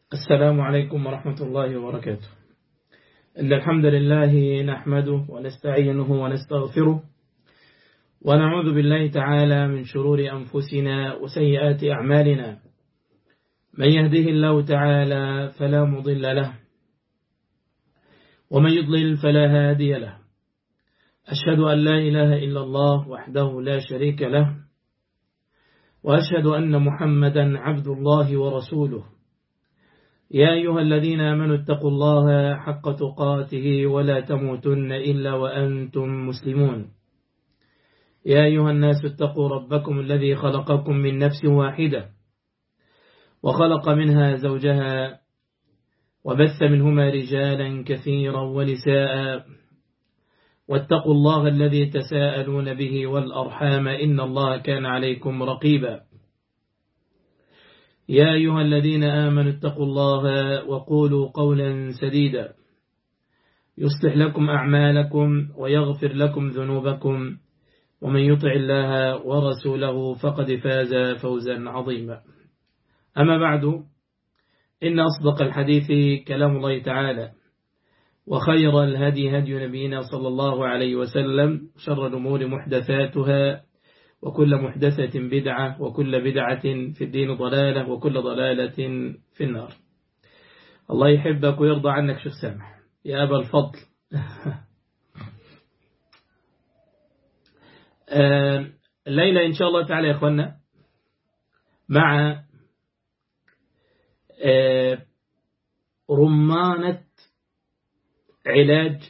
السلام عليكم ورحمة الله وبركاته إن الحمد لله نحمده ونستعينه ونستغفره ونعوذ بالله تعالى من شرور أنفسنا وسيئات أعمالنا من يهده الله تعالى فلا مضل له ومن يضلل فلا هادي له أشهد أن لا إله إلا الله وحده لا شريك له وأشهد أن محمدا عبد الله ورسوله يا أيها الذين آمنوا اتقوا الله حق تقاته ولا تموتن إلا وأنتم مسلمون يا أيها الناس اتقوا ربكم الذي خلقكم من نفس واحدة وخلق منها زوجها وبث منهما رجالا كثيرا ونساء واتقوا الله الذي تساءلون به والأرحام إن الله كان عليكم رقيبا يا أيها الذين آمنوا اتقوا الله وقولوا قولا سديدا يصلح لكم أعمالكم ويغفر لكم ذنوبكم ومن يطع الله ورسوله فقد فاز فوزا عظيما أما بعد إن أصدق الحديث كلام الله تعالى وخير الهدي هدي نبينا صلى الله عليه وسلم شر الأمور محدثاتها وكل محدثة بدعة وكل بدعة في الدين ضلالة وكل ضلالة في النار الله يحبك ويرضى عنك شيخ سامح يا أبا الفضل الليلة إن شاء الله تعالى يا أخوانا مع رمانة علاج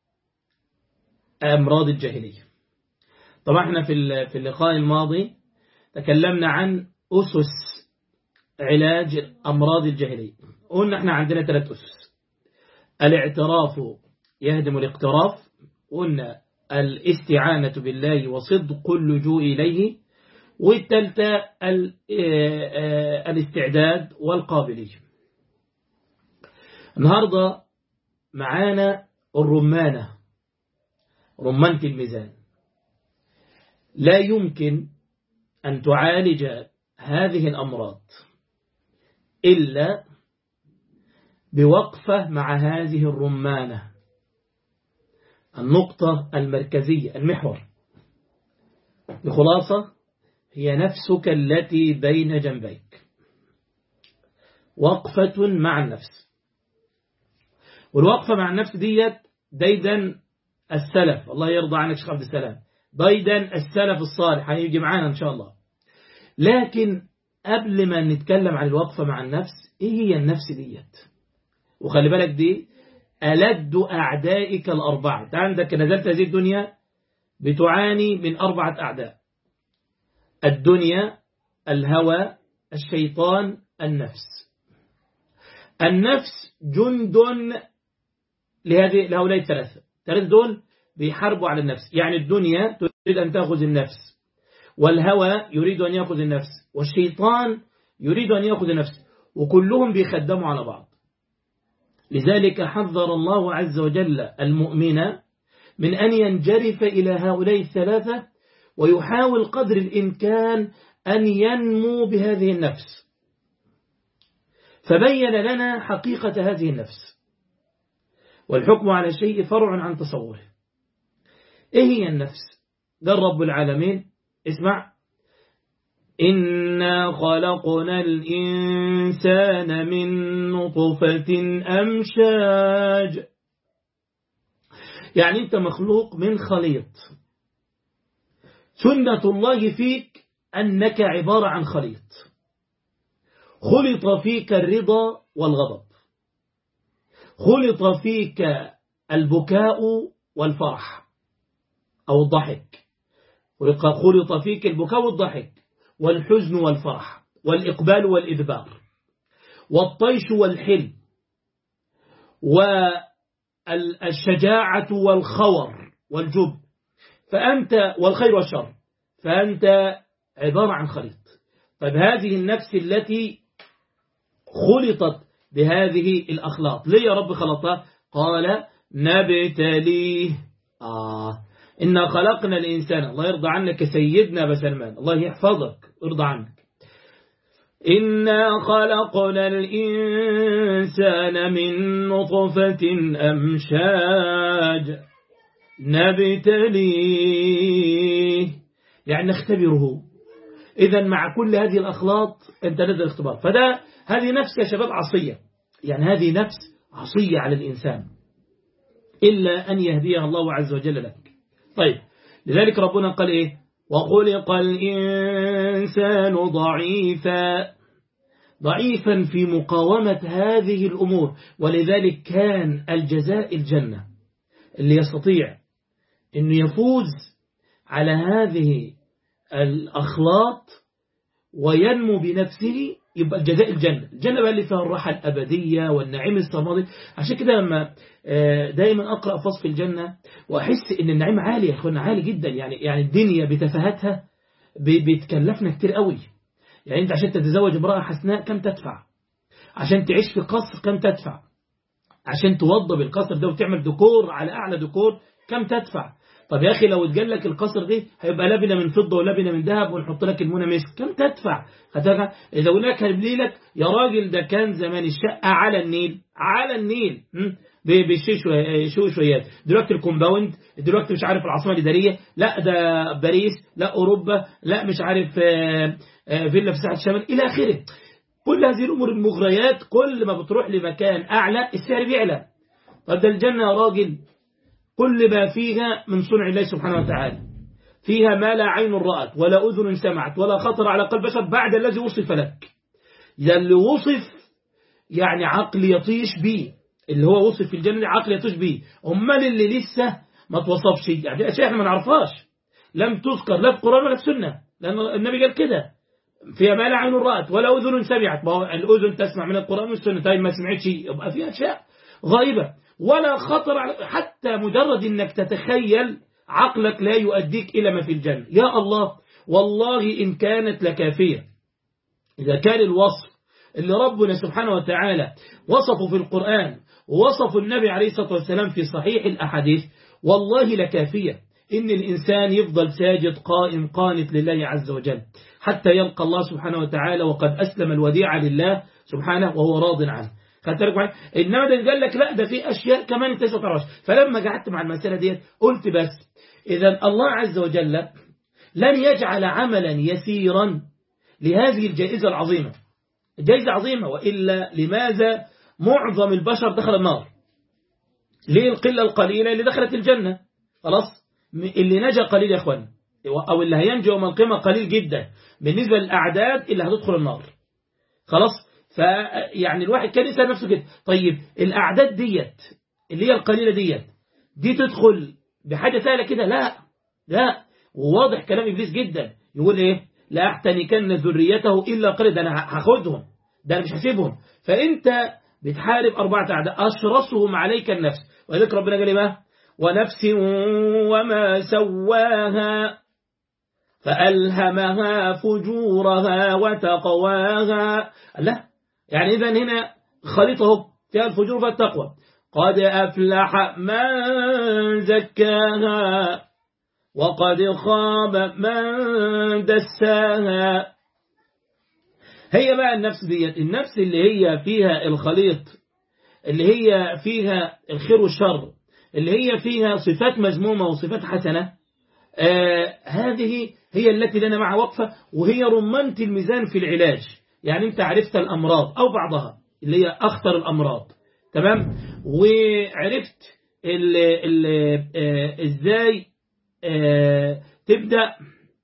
أمراض الجاهلية طبعا احنا في في اللقاء الماضي تكلمنا عن أسس علاج أمراض الجاهلية قلنا احنا عندنا ثلاث أسس الاعتراف يهدم الاقتراف قلنا الاستعانة بالله وصدق اللجوء إليه والثالثة الاستعداد والقابلية النهاردة معانا الرمانة رمانة الميزان لا يمكن أن تعالج هذه الأمراض إلا بوقفة مع هذه الرمانة النقطة المركزية المحور بخلاصة هي نفسك التي بين جنبيك وقفة مع النفس والوقفة مع النفس ديت ديدا السلف الله يرضى عنك شيخ عبد السلام ديدا السلف الصالح هيجي معانا إن شاء الله لكن قبل ما نتكلم عن الوقفة مع النفس إيه هي النفس ديت وخلي بالك دي ألد أعدائك الأربعة أنت عندك نزلت هذه الدنيا بتعاني من أربعة أعداء الدنيا الهوى الشيطان النفس النفس جند لهذه لهؤلاء الثلاثة الثلاثة دول بيحاربوا على النفس يعني الدنيا تريد أن تأخذ النفس والهوى يريد أن يأخذ النفس والشيطان يريد أن يأخذ النفس وكلهم بيخدموا على بعض لذلك حذر الله عز وجل المؤمن من أن ينجرف إلى هؤلاء الثلاثة ويحاول قدر الإمكان أن ينمو بهذه النفس فبين لنا حقيقة هذه النفس والحكم على الشيء فرع عن تصوره إيه هي النفس قال رب العالمين اسمع إنا خلقنا الإنسان من نطفة أمشاج يعني أنت مخلوق من خليط سنة الله فيك أنك عبارة عن خليط خلط فيك الرضا والغضب خلط فيك البكاء والفرح أو الضحك خلط فيك البكاء والضحك والحزن والفرح والإقبال والإدبار والطيش والحلم والشجاعة والخور والجب فأنت والخير والشر فأنت عبارة عن خليط طيب هذه النفس التي خلطت بهذه الأخلاط ليه يا رب خلطها قال نبتليه آه إنا خلقنا الإنسان الله يرضى عنك سيدنا أبا سلمان الله يحفظك ويرضى عنك إنا خلقنا الإنسان من نطفة أمشاج نبتليه يعني نختبره إذا مع كل هذه الأخلاط أنت نزل اختبار فده هذه نفس يا شباب عصية يعني هذه نفس عصية على الإنسان إلا أن يهديها الله عز وجل لك طيب لذلك ربنا قال إيه وخلق الإنسان ضعيفا ضعيفا في مقاومة هذه الأمور ولذلك كان الجزاء الجنة اللي يستطيع أنه يفوز على هذه الأخلاط وينمو بنفسه يبقى الجزاء الجنة الجنة بقى اللي فيها الراحة الأبدية والنعيم السرمدي عشان كده لما دايما أقرأ فصف الجنة وأحس إن النعيم عالي يا أخوانا عالي جدا يعني يعني الدنيا بتفاهتها بتكلفنا كتير قوي يعني أنت عشان تتزوج امرأة حسناء كم تدفع عشان تعيش في قصر كم تدفع عشان توضب القصر ده وتعمل ديكور على أعلى ديكور كم تدفع طب يا أخي لو اتجال لك القصر دي هيبقى لبنة من فضة ولبنة من ذهب ونحط لك المونة مسك كم تدفع هتدفع إذا هناك هيبني لك يا راجل ده كان زمان الشقة على النيل على النيل بشويات دلوقتي الكومباوند دلوقتي مش عارف العاصمة الإدارية لا ده باريس لا أوروبا لا مش عارف فيلا في ساحة الشمال إلى آخره كل هذه الأمور المغريات كل ما بتروح لمكان أعلى السعر بيعلى طب ده الجنة يا راجل كل ما فيها من صنع الله سبحانه وتعالى فيها ما لا عين رأت ولا أذن سمعت ولا خطر على قلب بشر بعد الذي وصف لك اللي وصف يعني عقل يطيش به اللي هو وصف في الجنة عقل يطيش به أمال اللي لسه ما توصفش يعني أشياء احنا ما نعرفهاش لم تذكر لا في القرآن ولا في السنة لأن النبي قال كده فيها ما لا عين رأت ولا أذن سمعت ما هو الأذن تسمع من القرآن والسنة طيب ما سمعتش يبقى فيها أشياء غائبة ولا خطر على حتى مجرد انك تتخيل عقلك لا يؤديك إلى ما في الجنة يا الله والله إن كانت لكافية إذا كان الوصف اللي ربنا سبحانه وتعالى وصفه في القرآن ووصف النبي عليه الصلاة والسلام في صحيح الأحاديث والله لكافية إن الإنسان يفضل ساجد قائم قانت لله عز وجل حتى يلقى الله سبحانه وتعالى وقد أسلم الوديعة لله سبحانه وهو راض عنه خدت بالك معايا انما ده قال لك لا ده في اشياء كمان انت ما تعرفش فلما قعدت مع المساله ديت قلت بس اذا الله عز وجل لن يجعل عملا يسيرا لهذه الجائزه العظيمه الجائزه عظيمه والا لماذا معظم البشر دخل النار ليه القله القليله اللي دخلت الجنه خلاص اللي نجا قليل يا اخوان او اللي هينجو يوم القيامه قليل جدا بالنسبه للاعداد اللي هتدخل النار خلاص فيعني الواحد كان يسأل نفسه كده طيب الأعداد ديت اللي هي القليلة ديت دي تدخل بحاجة سهلة كده لا لا وواضح كلام إبليس جدا يقول إيه لا أحتنكن ذريته إلا قليل ده أنا هاخدهم ده أنا مش هسيبهم فأنت بتحارب أربعة أعداء أشرسهم عليك النفس ولذلك ربنا قال إيه ونفس وما سواها فألهمها فجورها وتقواها لا يعني إذا هنا خليطه فيها الفجور والتقوى قد أفلح من زكاها وقد خاب من دساها هي بقى النفس ديت النفس اللي هي فيها الخليط اللي هي فيها الخير والشر اللي هي فيها صفات مذمومة وصفات حسنة آه هذه هي التي لنا مع وقفة وهي رمانة الميزان في العلاج يعني انت عرفت الأمراض أو بعضها اللي هي أخطر الأمراض تمام وعرفت ال ال آه ازاي آه تبدأ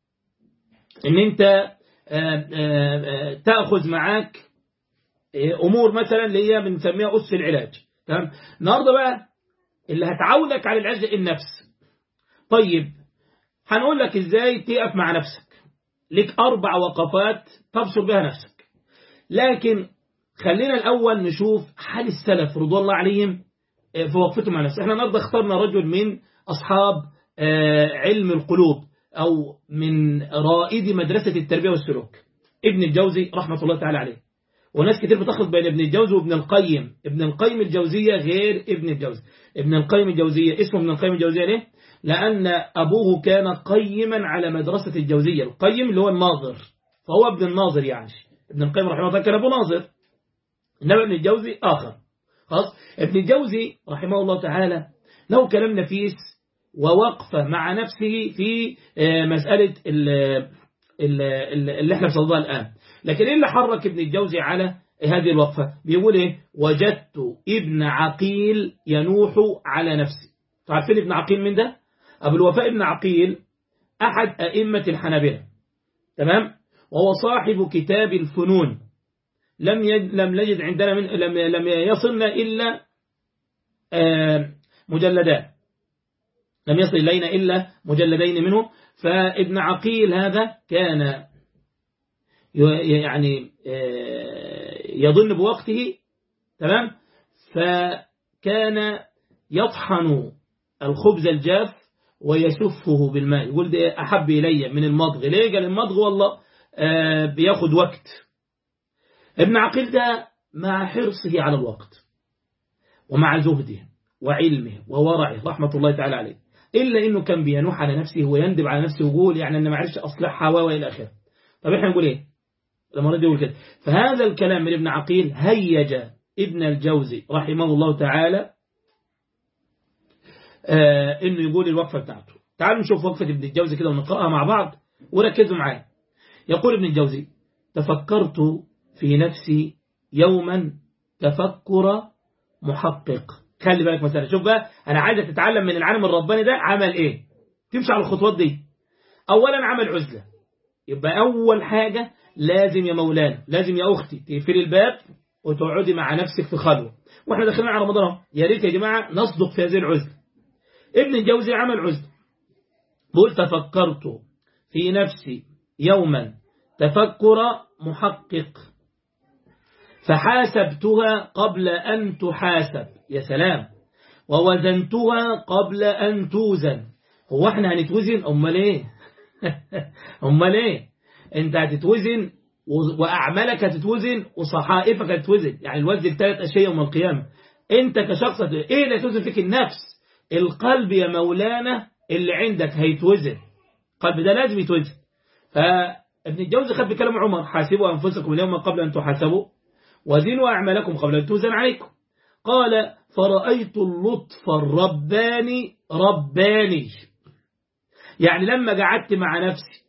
ان انت آه آه تأخذ معاك أمور مثلا اللي هي بنسميها أس العلاج تمام النهاردة بقى اللي هتعودك على العلاج النفس طيب هنقول لك ازاي تقف مع نفسك لك أربع وقفات تبصر بها نفسك لكن خلينا الأول نشوف حال السلف رضوان الله عليهم في وقفتهم مع نفسك احنا النهارده اخترنا رجل من أصحاب علم القلوب أو من رائد مدرسة التربية والسلوك ابن الجوزي رحمة الله تعالى عليه وناس كتير بتخلط بين ابن الجوزي وابن القيم ابن القيم الجوزية غير ابن الجوزي ابن القيم الجوزية اسمه ابن القيم الجوزية ليه؟ لأن أبوه كان قيما على مدرسة الجوزية القيم اللي هو الناظر فهو ابن الناظر يعني ابن القيم رحمه الله كان أبو ناظر إنما ابن الجوزي آخر خلاص ابن الجوزي رحمه الله تعالى له كلام نفيس ووقفة مع نفسه في مسألة اللي احنا بصدها الآن لكن ايه اللي حرك ابن الجوزي على هذه الوقفة بيقول ايه وجدت ابن عقيل ينوح على نفسي تعرفين ابن عقيل من ده أبو الوفاء ابن عقيل أحد أئمة الحنابلة تمام وهو صاحب كتاب الفنون لم يجد لم نجد عندنا من لم لم يصلنا إلا مجلدان لم يصل إلينا إلا مجلدين منه فابن عقيل هذا كان يعني يظن بوقته تمام فكان يطحن الخبز الجاف ويسفه بالماء يقول ده أحب إلي من المضغ ليه قال المضغ والله بياخد وقت ابن عقيل ده مع حرصه على الوقت ومع زهده وعلمه وورعه رحمة الله تعالى عليه إلا إنه كان بينوح على نفسه ويندب على نفسه ويقول يعني أنا ما عرفش أصلحها وإلى آخره طب إحنا نقول إيه لما رد يقول كده فهذا الكلام من ابن عقيل هيج ابن الجوزي رحمه الله تعالى آه إنه يقول الوقفة بتاعته تعالوا نشوف وقفة ابن الجوزي كده ونقرأها مع بعض وركزوا معايا يقول ابن الجوزي تفكرت في نفسي يوما تفكر محقق خلي بالك مثلا شوف بقى أنا عايزك تتعلم من العالم الرباني ده عمل إيه تمشي على الخطوات دي أولا عمل عزلة يبقى أول حاجة لازم يا مولانا لازم يا أختي تقفلي الباب وتقعدي مع نفسك في خلوة واحنا داخلين على رمضان يا ريت يا جماعة نصدق في هذه العزلة ابن الجوزي عمل عزلة بقول تفكرت في نفسي يوما تفكر محقق فحاسبتها قبل أن تحاسب يا سلام ووزنتها قبل أن توزن هو احنا هنتوزن أمال ايه أمال ايه انت هتتوزن وأعمالك هتتوزن وصحائفك هتتوزن يعني الوزن الثلاث أشياء يوم القيامة انت كشخص ايه اللي هتوزن فيك النفس القلب يا مولانا اللي عندك هيتوزن القلب ده لازم يتوزن فابن الجوزي خد بكلام عمر حاسبوا أنفسكم اليوم قبل أن تحاسبوا وزنوا أعمالكم قبل أن توزن عليكم قال فرأيت اللطف الرباني رباني يعني لما قعدت مع نفسي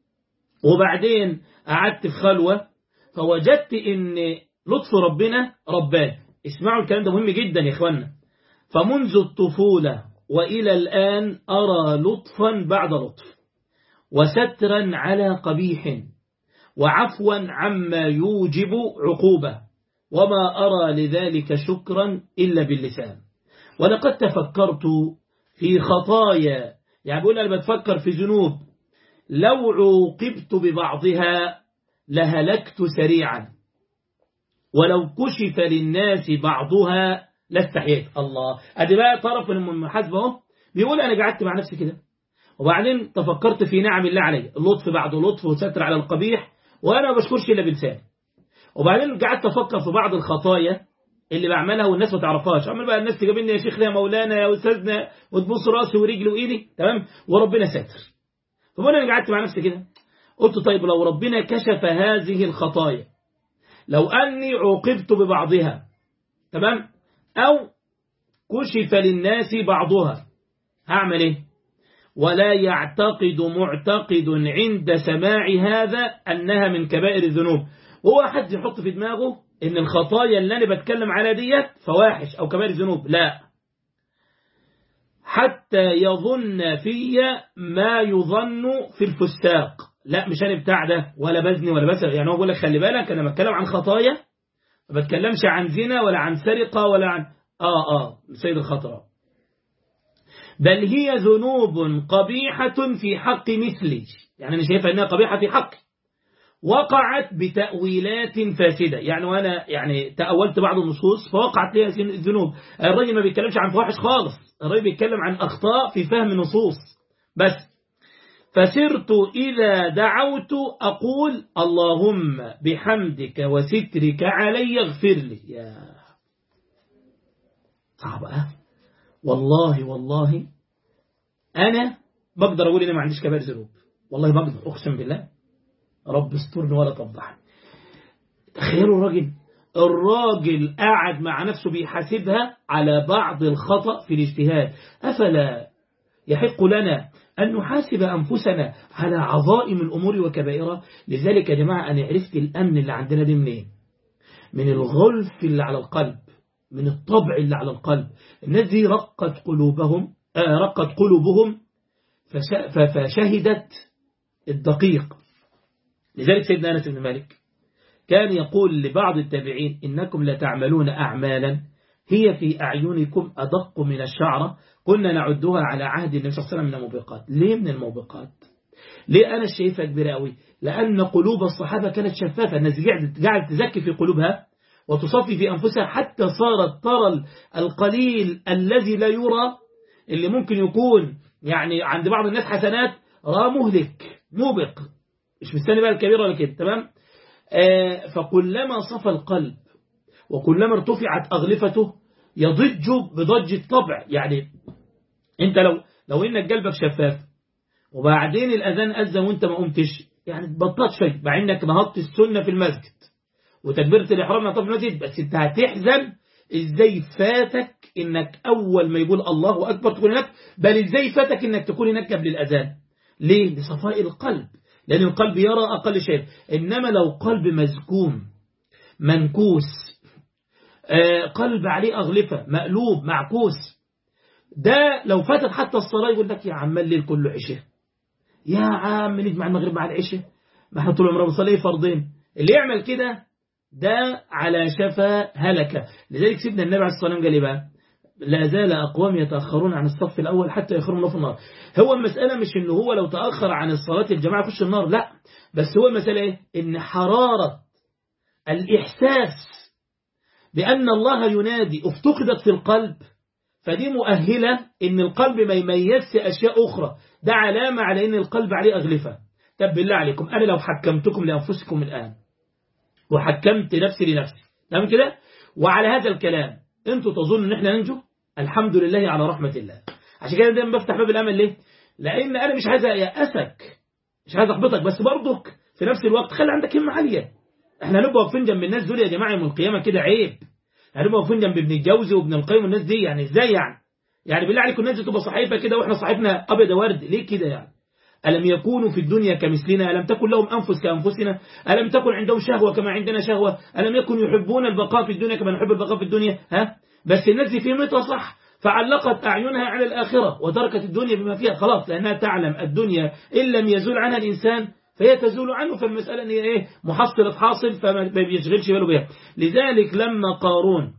وبعدين قعدت في خلوة فوجدت ان لطف ربنا رباني اسمعوا الكلام ده مهم جدا يا اخوانا فمنذ الطفولة وإلى الآن أرى لطفا بعد لطف وسترا على قبيح وعفوا عما يوجب عقوبة وما أرى لذلك شكرا إلا باللسان ولقد تفكرت في خطايا يعني بقول أنا بتفكر في ذنوب لو عوقبت ببعضها لهلكت سريعا ولو كشف للناس بعضها لاستحييت الله ادي بقى طرف من المحاسبه اهو بيقول انا قعدت مع نفسي كده وبعدين تفكرت في نعم الله علي اللطف بعد لطف وستر على القبيح وانا ما بشكرش الا بلساني وبعدين قعدت افكر في بعض الخطايا اللي بعملها والناس ما تعرفهاش عمال بقى الناس تجابلني يا شيخ يا مولانا يا استاذنا وتبص راسي ورجلي وايدي تمام وربنا ساتر فبقول انا قعدت مع نفسي كده قلت طيب لو ربنا كشف هذه الخطايا لو اني عوقبت ببعضها تمام او كشف للناس بعضها هعمل ايه ولا يعتقد معتقد عند سماع هذا أنها من كبائر الذنوب وهو حد يحط في دماغه ان الخطايا اللي أنا بتكلم على ديت فواحش أو كبائر الذنوب لا حتى يظن في ما يظن في الفساق لا مش أنا بتاع ده ولا بزني ولا بسرق يعني هو بيقول لك خلي بالك أنا بتكلم عن خطايا ما بتكلمش عن زنا ولا عن سرقة ولا عن آه آه سيد الخطرة بل هي ذنوب قبيحة في حق مثلي يعني أنا شايفها أنها قبيحة في حقي وقعت بتأويلات فاسدة يعني وأنا يعني تأولت بعض النصوص فوقعت لها ذنوب الرجل ما بيتكلمش عن فواحش خالص الرجل بيتكلم عن أخطاء في فهم نصوص بس فسرت إذا دعوت أقول اللهم بحمدك وسترك علي اغفر لي يا صعب أه والله والله أنا بقدر أقول إني ما عنديش كبائر ذنوب والله بقدر أقسم بالله رب استرني ولا تفضحني تخيلوا الراجل الراجل قاعد مع نفسه بيحاسبها على بعض الخطأ في الاجتهاد أفلا يحق لنا أن نحاسب أنفسنا على عظائم الأمور وكبائرها لذلك يا جماعة أنا عرفت الأمن اللي عندنا دي منين من الغلف اللي على القلب من الطبع اللي على القلب الناس دي رقت قلوبهم آه رقت قلوبهم فشهدت الدقيق لذلك سيدنا أنس بن مالك كان يقول لبعض التابعين إنكم لتعملون أعمالا هي في أعينكم أدق من الشعرة كنا نعدها على عهد النبي صلى الله عليه وسلم من الموبقات ليه من الموبقات ليه أنا شايفها كبيرة قوي لأن قلوب الصحابة كانت شفافة الناس قاعدة تزكي في قلوبها وتصفي في أنفسها حتى صارت ترى القليل الذي لا يرى اللي ممكن يكون يعني عند بعض الناس حسنات راه مهلك موبق مش مستني بقى الكبير ولا كده تمام آه فكلما صفى القلب وكلما ارتفعت أغلفته يضج بضج الطبع يعني انت لو لو انك قلبك شفاف وبعدين الأذان أذن وانت ما قمتش يعني بطلت شيء مع انك نهضت السنة في المسجد وتكبيرة الإحرام نهضت في المسجد بس انت هتحزن ازاي فاتك انك اول ما يقول الله اكبر تكون هناك بل ازاي فاتك انك تكون هناك قبل الاذان ليه لصفاء القلب لان القلب يرى اقل شيء انما لو قلب مزكوم منكوس آه قلب عليه اغلفه مقلوب معكوس ده لو فاتت حتى الصلاه يقول لك يا عم الليل كله عشاء يا عم نجمع المغرب مع العشاء ما احنا طول عمرنا بنصلي فرضين اللي يعمل كده ده على شفا هلكة لذلك سيدنا النبي عليه الصلاة والسلام قال بقى لا زال أقوام يتأخرون عن الصف الأول حتى يخرون في النار هو المسألة مش إنه هو لو تأخر عن الصلاة الجماعة يخش النار لا بس هو المسألة إيه إن حرارة الإحساس بأن الله ينادي افتقدت في القلب فدي مؤهلة إن القلب ما يميزش أشياء أخرى ده علامة على إن القلب عليه أغلفة طب بالله عليكم أنا لو حكمتكم لأنفسكم الآن وحكمت نفسي لنفسي تمام كده وعلى هذا الكلام انتوا تظنوا ان احنا ننجو الحمد لله على رحمة الله عشان كده دايما بفتح باب الامل ليه لان انا مش عايز ايأسك مش عايز احبطك بس برضك في نفس الوقت خلي عندك همة عالية احنا هنبقى واقفين جنب الناس دول يا جماعه يوم القيامه كده عيب هنبقى واقفين جنب ابن الجوزي وابن القيم والناس دي يعني ازاي يعني يعني بالله عليكم الناس دي تبقى صحيفه كده واحنا صاحبنا ابيض ورد ليه كده يعني ألم يكونوا في الدنيا كمثلنا ألم تكن لهم أنفس كأنفسنا ألم تكن عندهم شهوة كما عندنا شهوة ألم يكن يحبون البقاء في الدنيا كما نحب البقاء في الدنيا ها بس الناس دي فهمتها صح فعلقت أعينها على الآخرة وتركت الدنيا بما فيها خلاص لأنها تعلم الدنيا إن لم يزول عنها الإنسان فهي تزول عنه فالمسألة هي إيه محصلة حاصل فما بيشغلش باله بها لذلك لما قارون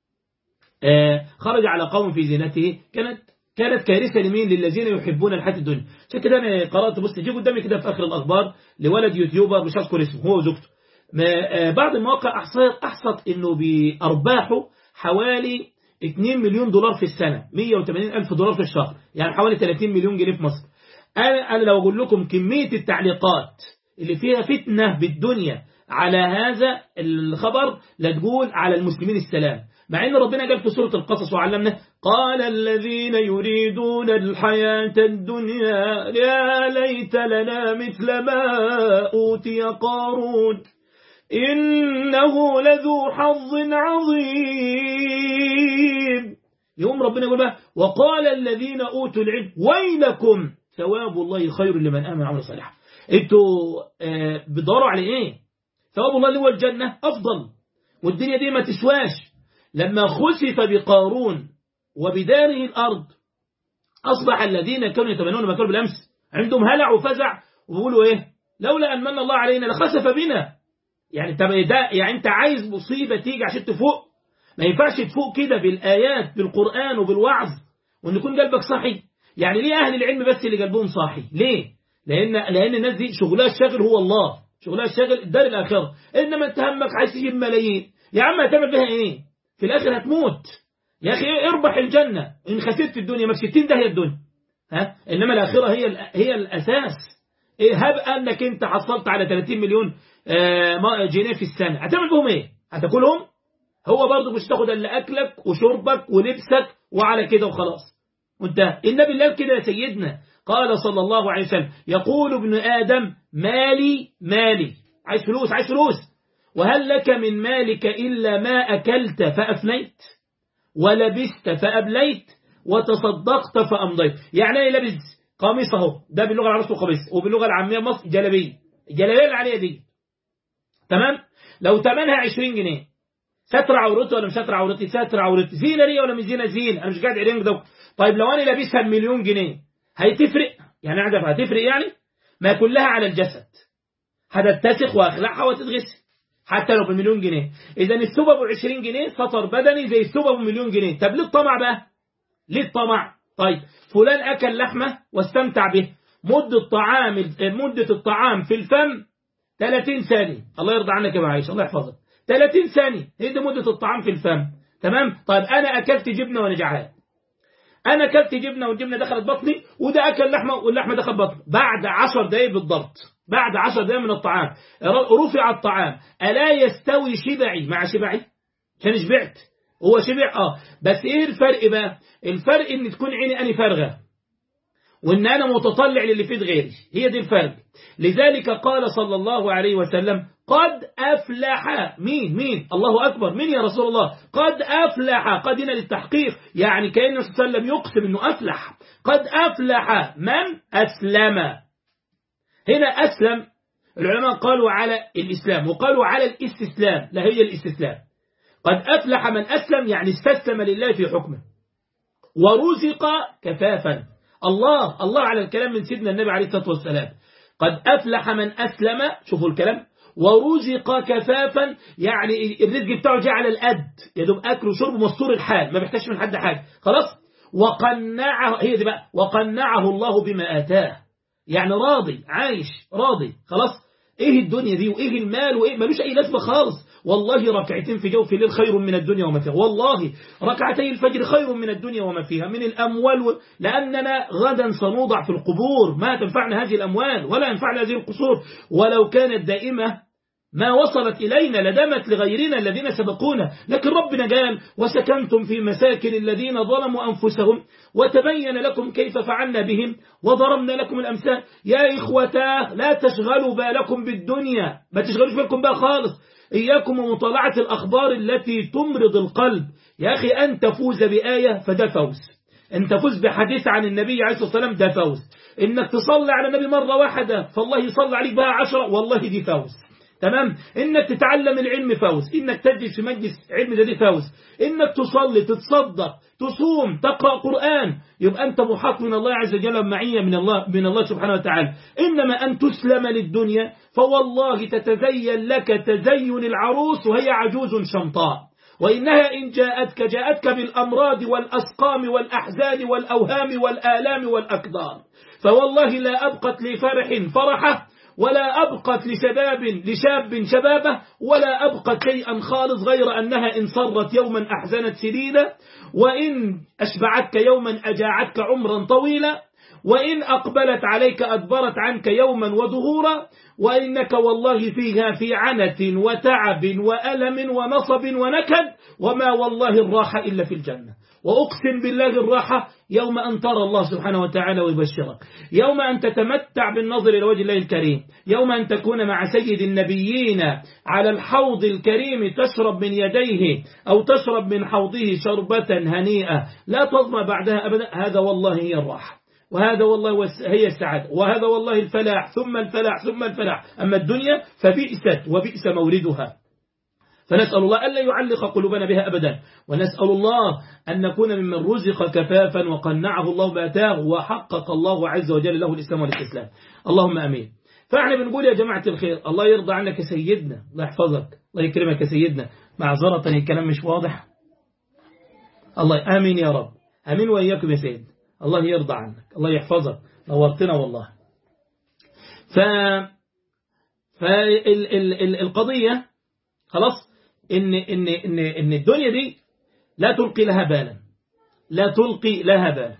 آه خرج على قوم في زينته كانت كانت كارثة لمين للذين يحبون الحياة الدنيا عشان كده أنا قرأت بص تجي قدامي كده في آخر الأخبار لولد يوتيوبر مش هذكر اسمه هو وزوجته بعض المواقع أحصت, أحصت إنه بأرباحه حوالي 2 مليون دولار في السنة 180 ألف دولار في الشهر يعني حوالي 30 مليون جنيه في مصر أنا, أنا لو أقول لكم كمية التعليقات اللي فيها فتنة بالدنيا على هذا الخبر لا تقول على المسلمين السلام مع ان ربنا قال في سورة القصص وعلمنا قال الذين يريدون الحياة الدنيا يا ليت لنا مثل ما أوتي قارون إنه لذو حظ عظيم يوم ربنا يقول بقى وقال الذين أوتوا العلم ويلكم ثواب الله خير لمن آمن عمل صالحا انتوا آه بتدوروا على ايه ثواب الله اللي هو الجنة أفضل والدنيا دي ما تسواش لما خسف بقارون وبداره الأرض أصبح الذين كانوا يتمنون ما كانوا بالأمس عندهم هلع وفزع وبيقولوا إيه لولا أن من الله علينا لخسف بنا يعني طب ده يعني أنت عايز مصيبة تيجي عشان تفوق ما ينفعش تفوق كده بالآيات بالقرآن وبالوعظ وأن يكون قلبك صحي يعني ليه أهل العلم بس اللي قلبهم صاحي ليه لأن لأن الناس دي شغلها الشاغل هو الله شغلها الشاغل الدار الآخرة إنما أنت همك عايز تجيب ملايين يا عم هتعمل بها إيه في الآخر هتموت يا أخي اربح الجنة إن خسرت الدنيا ما 60 ده هي الدنيا ها إنما الآخرة هي هي الأساس إيه هب أنك أنت حصلت على 30 مليون جنيه في السنة هتعمل بهم إيه هتاكلهم هو برضه مش تاخد إلا أكلك وشربك ولبسك وعلى كده وخلاص وانت النبي الله كده يا سيدنا قال صلى الله عليه وسلم يقول ابن آدم مالي مالي عايز فلوس عايز فلوس وهل لك من مالك إلا ما أكلت فأفنيت ولبست فأبليت وتصدقت فأمضيت يعني ايه لابس قميص اهو ده باللغة العربية قميص وباللغة العامية مصر جلبية الجلبية اللي عليها دي تمام لو ثمنها 20 جنيه ستر عورتي ولا مش ستر عورتي ستر عورتي زينة ليه ولا مش زينة زين انا مش قاعد عريان ده طيب لو انا لابسها بمليون جنيه هتفرق يعني اعرف هتفرق يعني ما كلها على الجسد هتتسخ واخلعها وتتغسل حتى لو بمليون جنيه اذا الثوبه ب 20 جنيه سطر بدني زي الثوبه بمليون جنيه طب ليه الطمع بقى ليه الطمع طيب فلان اكل لحمه واستمتع به مده طعام مده الطعام في الفم 30 ثانيه الله يرضى عنك يا معايش الله يحفظك 30 ثانيه هي دي مده الطعام في الفم تمام طيب انا اكلت جبنه وانا جعان انا اكلت جبنه والجبنه دخلت بطني وده اكل لحمه واللحمه دخلت بطني بعد 10 دقائق بالضبط بعد 10 دقائق من الطعام رفع الطعام الا يستوي شبعي مع شبعي عشان شبعت هو شبع اه بس ايه الفرق بقى الفرق ان تكون عيني اني فارغه وان انا متطلع للي في غيري هي دي الفرق لذلك قال صلى الله عليه وسلم قد أفلح مين مين الله أكبر مين يا رسول الله قد أفلح قد هنا للتحقيق يعني كأن النبي صلى الله عليه وسلم يقسم أنه أفلح قد أفلح من أسلم هنا أسلم العلماء قالوا على الإسلام وقالوا على الاستسلام لا هي الاستسلام قد أفلح من أسلم يعني استسلم لله في حكمه ورزق كفافا الله الله على الكلام من سيدنا النبي عليه الصلاة والسلام قد أفلح من أسلم شوفوا الكلام ورزق كفافا يعني الرزق بتاعه جاء على القد يا دوب اكل وشرب مستور الحال ما بيحتاجش من حد حاجه خلاص وقنعه هي دي بقى وقنعه الله بما اتاه يعني راضي عايش راضي خلاص ايه الدنيا دي وايه المال وايه ملوش اي لازمه خالص والله ركعتين في جوف الليل خير من الدنيا وما فيها والله ركعتي الفجر خير من الدنيا وما فيها من الأموال و... لأننا غدا سنوضع في القبور ما تنفعنا هذه الأموال ولا ينفعنا هذه القصور ولو كانت دائمة ما وصلت إلينا لدمت لغيرنا الذين سبقونا لكن ربنا قال وسكنتم في مساكن الذين ظلموا أنفسهم وتبين لكم كيف فعلنا بهم وضربنا لكم الأمثال يا إخوتاه لا تشغلوا بالكم بالدنيا ما تشغلوش بالكم بقى خالص إياكم ومطالعة الأخبار التي تمرض القلب يا أخي أن تفوز بآية فده فوز أن تفوز بحديث عن النبي عليه الصلاة والسلام ده فوز إنك تصلي على النبي مرة واحدة فالله يصلي عليك بها عشرة والله دي فوز تمام إنك تتعلم العلم فوز إنك تجلس في مجلس علم ده دي فوز إنك تصلي تتصدق تصوم تقرأ قرآن يبقى أنت محاط من الله عز وجل معية من الله من الله سبحانه وتعالى إنما أن تسلم للدنيا فوالله تتزين لك تزين العروس وهي عجوز شمطاء وإنها إن جاءتك جاءتك بالأمراض والأسقام والأحزان والأوهام والآلام والأكدار فوالله لا أبقت لفرح فرحه ولا أبقت لشباب لشاب شبابه ولا أبقت شيئا خالص غير أنها إن صرت يوما أحزنت سديدا وإن أشبعتك يوما أجاعتك عمرا طويلا وإن أقبلت عليك أدبرت عنك يوما ودهورا وإنك والله فيها في عنة وتعب وألم ونصب ونكد وما والله الراحة إلا في الجنة وأقسم بالله الراحة يوم أن ترى الله سبحانه وتعالى ويبشرك يوم أن تتمتع بالنظر إلى وجه الله الكريم يوم أن تكون مع سيد النبيين على الحوض الكريم تشرب من يديه أو تشرب من حوضه شربة هنيئة لا تظمى بعدها أبدا هذا والله هي الراحة وهذا والله هي السعادة وهذا والله الفلاح ثم الفلاح ثم الفلاح أما الدنيا فبئست وبئس موردها فنسأل الله ألا يعلق قلوبنا بها أبدا ونسأل الله أن نكون ممن رزق كفافا وقنعه الله باتاه وحقق الله عز وجل له الإسلام والاستسلام اللهم أمين فاحنا بنقول يا جماعة الخير الله يرضى عنك يا سيدنا الله يحفظك الله يكرمك يا سيدنا معذرة الكلام مش واضح الله آمين يا رب آمين وإياكم يا سيد الله يرضى عنك الله يحفظك نورتنا والله ف فالقضية خلاص إن, إن, إن, إن الدنيا دي لا تلقي لها بالا لا تلقي لها بالا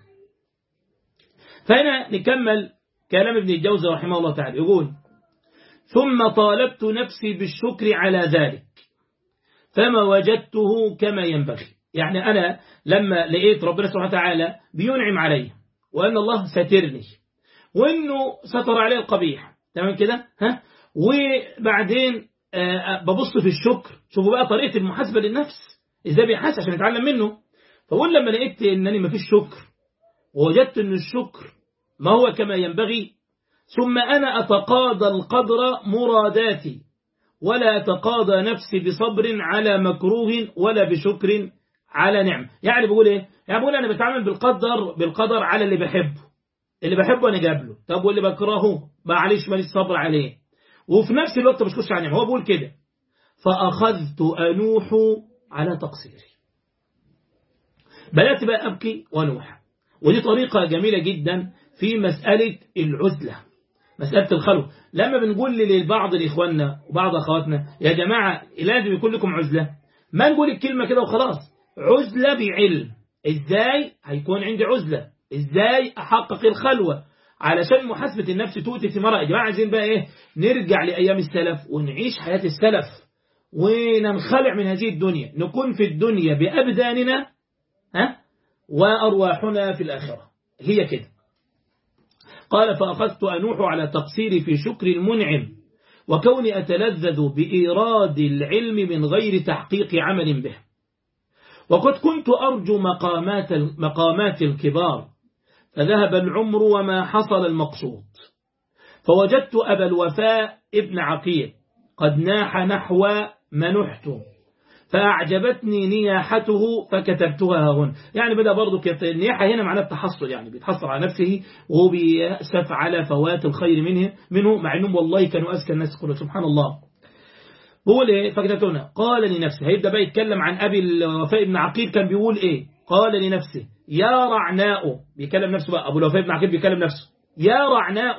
فهنا نكمل كلام ابن الجوزي رحمه الله تعالى يقول ثم طالبت نفسي بالشكر على ذلك فما وجدته كما ينبغي يعني أنا لما لقيت ربنا سبحانه وتعالى بينعم علي وأن الله سترني وأنه ستر علي القبيح تمام كده ها وبعدين ببص في الشكر شوفوا بقى طريقة المحاسبة للنفس ازاي بيحاسب عشان يتعلم منه فقول لما لقيت انني ما فيش شكر ووجدت ان الشكر ما هو كما ينبغي ثم انا اتقاضى القدر مراداتي ولا اتقاضى نفسي بصبر على مكروه ولا بشكر على نعم يعني بقول ايه يعني بقول انا بتعامل بالقدر بالقدر على اللي بحبه اللي بحبه انا جاب طب واللي بكرهه معلش ماليش صبر عليه وفي نفس الوقت مش خش على نعم هو بيقول كده فاخذت انوح على تقصيري بدات بقى ابكي وانوح ودي طريقه جميله جدا في مساله العزله مسألة الخلوة لما بنقول لبعض الإخواننا وبعض أخواتنا يا جماعة لازم يكون لكم عزلة ما نقول الكلمة كده وخلاص عزلة بعلم إزاي هيكون عندي عزلة إزاي أحقق الخلوة علشان محاسبة النفس تؤتي ثمارها يا جماعة عايزين بقى إيه نرجع لأيام السلف ونعيش حياة السلف وننخلع من هذه الدنيا نكون في الدنيا بأبداننا ها وأرواحنا في الآخرة هي كده قال فأخذت أنوح على تقصيري في شكر المنعم وكوني أتلذذ بإيراد العلم من غير تحقيق عمل به وقد كنت أرجو مقامات, مقامات الكبار فذهب العمر وما حصل المقصود فوجدت أبا الوفاء ابن عقيل قد ناح نحو منحت فأعجبتني نياحته فكتبتها هنا يعني بدأ برضو النياحة هنا معناه التحصل يعني بيتحصل على نفسه وهو بيأسف على فوات الخير منه منه مع أنهم والله كانوا أذكى الناس كله سبحان الله بقول إيه فكتبت هنا قال لنفسه هيبدأ بقى يتكلم عن أبي الوفاء بن عقيل كان بيقول إيه قال لنفسه يا رعناء بيكلم نفسه بقى أبو الوفاء بن عقيل بيكلم نفسه يا رعناء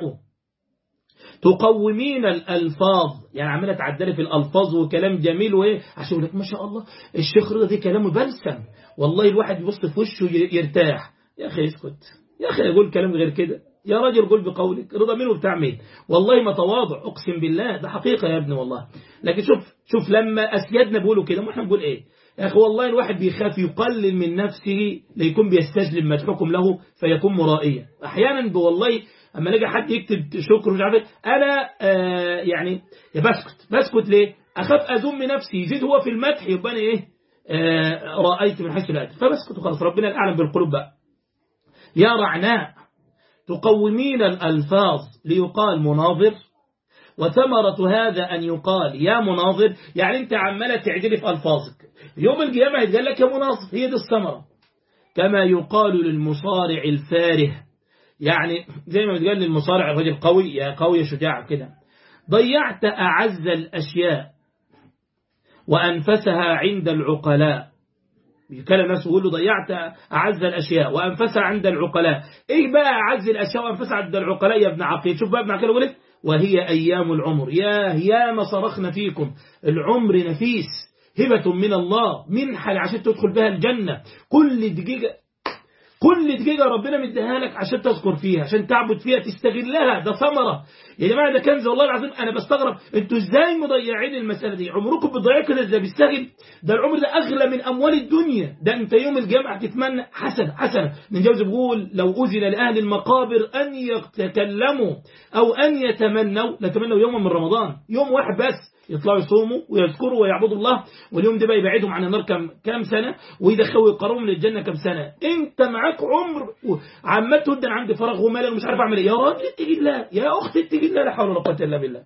تقومين الألفاظ يعني عمالة تعدلي في الألفاظ وكلام جميل وإيه عشان يقول لك ما شاء الله الشيخ رضا دي كلامه بلسم والله الواحد يبص في وشه يرتاح يا أخي اسكت يا أخي يقول كلام غير كده يا راجل قول بقولك رضا منه بتاع مين والله ما تواضع أقسم بالله ده حقيقة يا ابني والله لكن شوف شوف لما أسيادنا بيقولوا كده ما احنا بنقول إيه يا أخي والله الواحد بيخاف يقلل من نفسه ليكون بيستجلب مدحكم له فيكون مرائيا أحيانا والله اما نجي حد يكتب شكر مش عارف انا آه يعني يا بسكت بسكت ليه اخاف اذم نفسي يزيد هو في المدح يبقى انا ايه آه رايت من حيث لا ادري فبسكت وخلاص ربنا الاعلم بالقلوب بقى يا رعناء تقومين الالفاظ ليقال مناظر وثمرة هذا أن يقال يا مناظر يعني أنت عمالة تعدلي في ألفاظك يوم القيامة هيتقال لك يا مناظر هي دي الثمرة كما يقال للمصارع الفاره يعني زي ما بتقال للمصارع الرجل قوي يا قوي يا شجاع كده ضيعت أعز الأشياء وأنفسها عند العقلاء بيتكلم نفسه يقول له ضيعت أعز الأشياء وأنفسها عند العقلاء إيه بقى أعز الأشياء وأنفسها عند العقلاء يا ابن عقيل شوف بقى ابن عقيل يقول وهي أيام العمر يا يا ما صرخنا فيكم العمر نفيس هبة من الله منحة عشان تدخل بها الجنة كل دقيقة كل دقيقة ربنا مديها لك عشان تذكر فيها عشان تعبد فيها تستغلها ده ثمرة يا جماعة ده كنز والله العظيم أنا بستغرب أنتوا إزاي مضيعين المسألة دي عمركم بتضيعوا كده إزاي بيستغل ده العمر ده أغلى من أموال الدنيا ده أنت يوم الجامعة تتمنى حسن حسن من جوز بيقول لو أذن لأهل المقابر أن يتكلموا أو أن يتمنوا لتمنوا يوما من رمضان يوم واحد بس يطلعوا يصوموا ويذكروا ويعبدوا الله واليوم ده بقى يبعدهم عن النار كم كم سنة ويدخلوا يقربهم للجنة كم سنة انت معاك عمر عمال تدن عندي فراغ وملل ومش عارف اعمل ايه يا راجل اتقي الله يا اخت اتقي الله لا حول ولا قوه الا بالله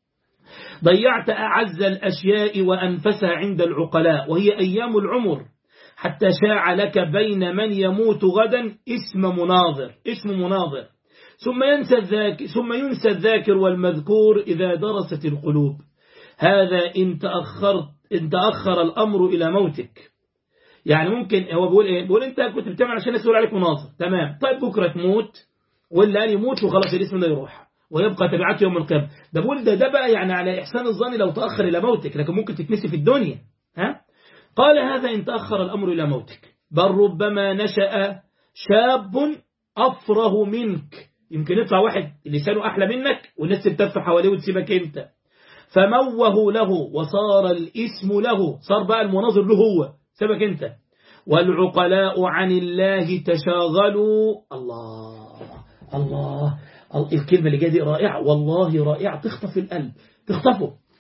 ضيعت اعز الاشياء وانفسها عند العقلاء وهي ايام العمر حتى شاع لك بين من يموت غدا اسم مناظر اسم مناظر ثم ينسى الذاكر ثم ينسى الذاكر والمذكور إذا درست القلوب هذا إن تأخرت إن تأخر الأمر إلى موتك يعني ممكن هو بيقول إيه بيقول أنت كنت بتعمل عشان الناس يقول عليك مناظر تمام طيب بكرة تموت واللي قال يموت وخلاص الاسم ده يروح ويبقى تبعته يوم القيامة ده بقول ده ده بقى يعني على إحسان الظن لو تأخر إلى موتك لكن ممكن تتنسي في الدنيا ها قال هذا إن تأخر الأمر إلى موتك بل ربما نشأ شاب أفره منك يمكن يطلع واحد لسانه أحلى منك والناس تلتف حواليه وتسيبك أنت فموه له وصار الاسم له صار بقى المناظر له هو سبك انت والعقلاء عن الله تشاغلوا الله الله الكلمة اللي جايه دي رائعة والله رائعة تخطف القلب تخطفه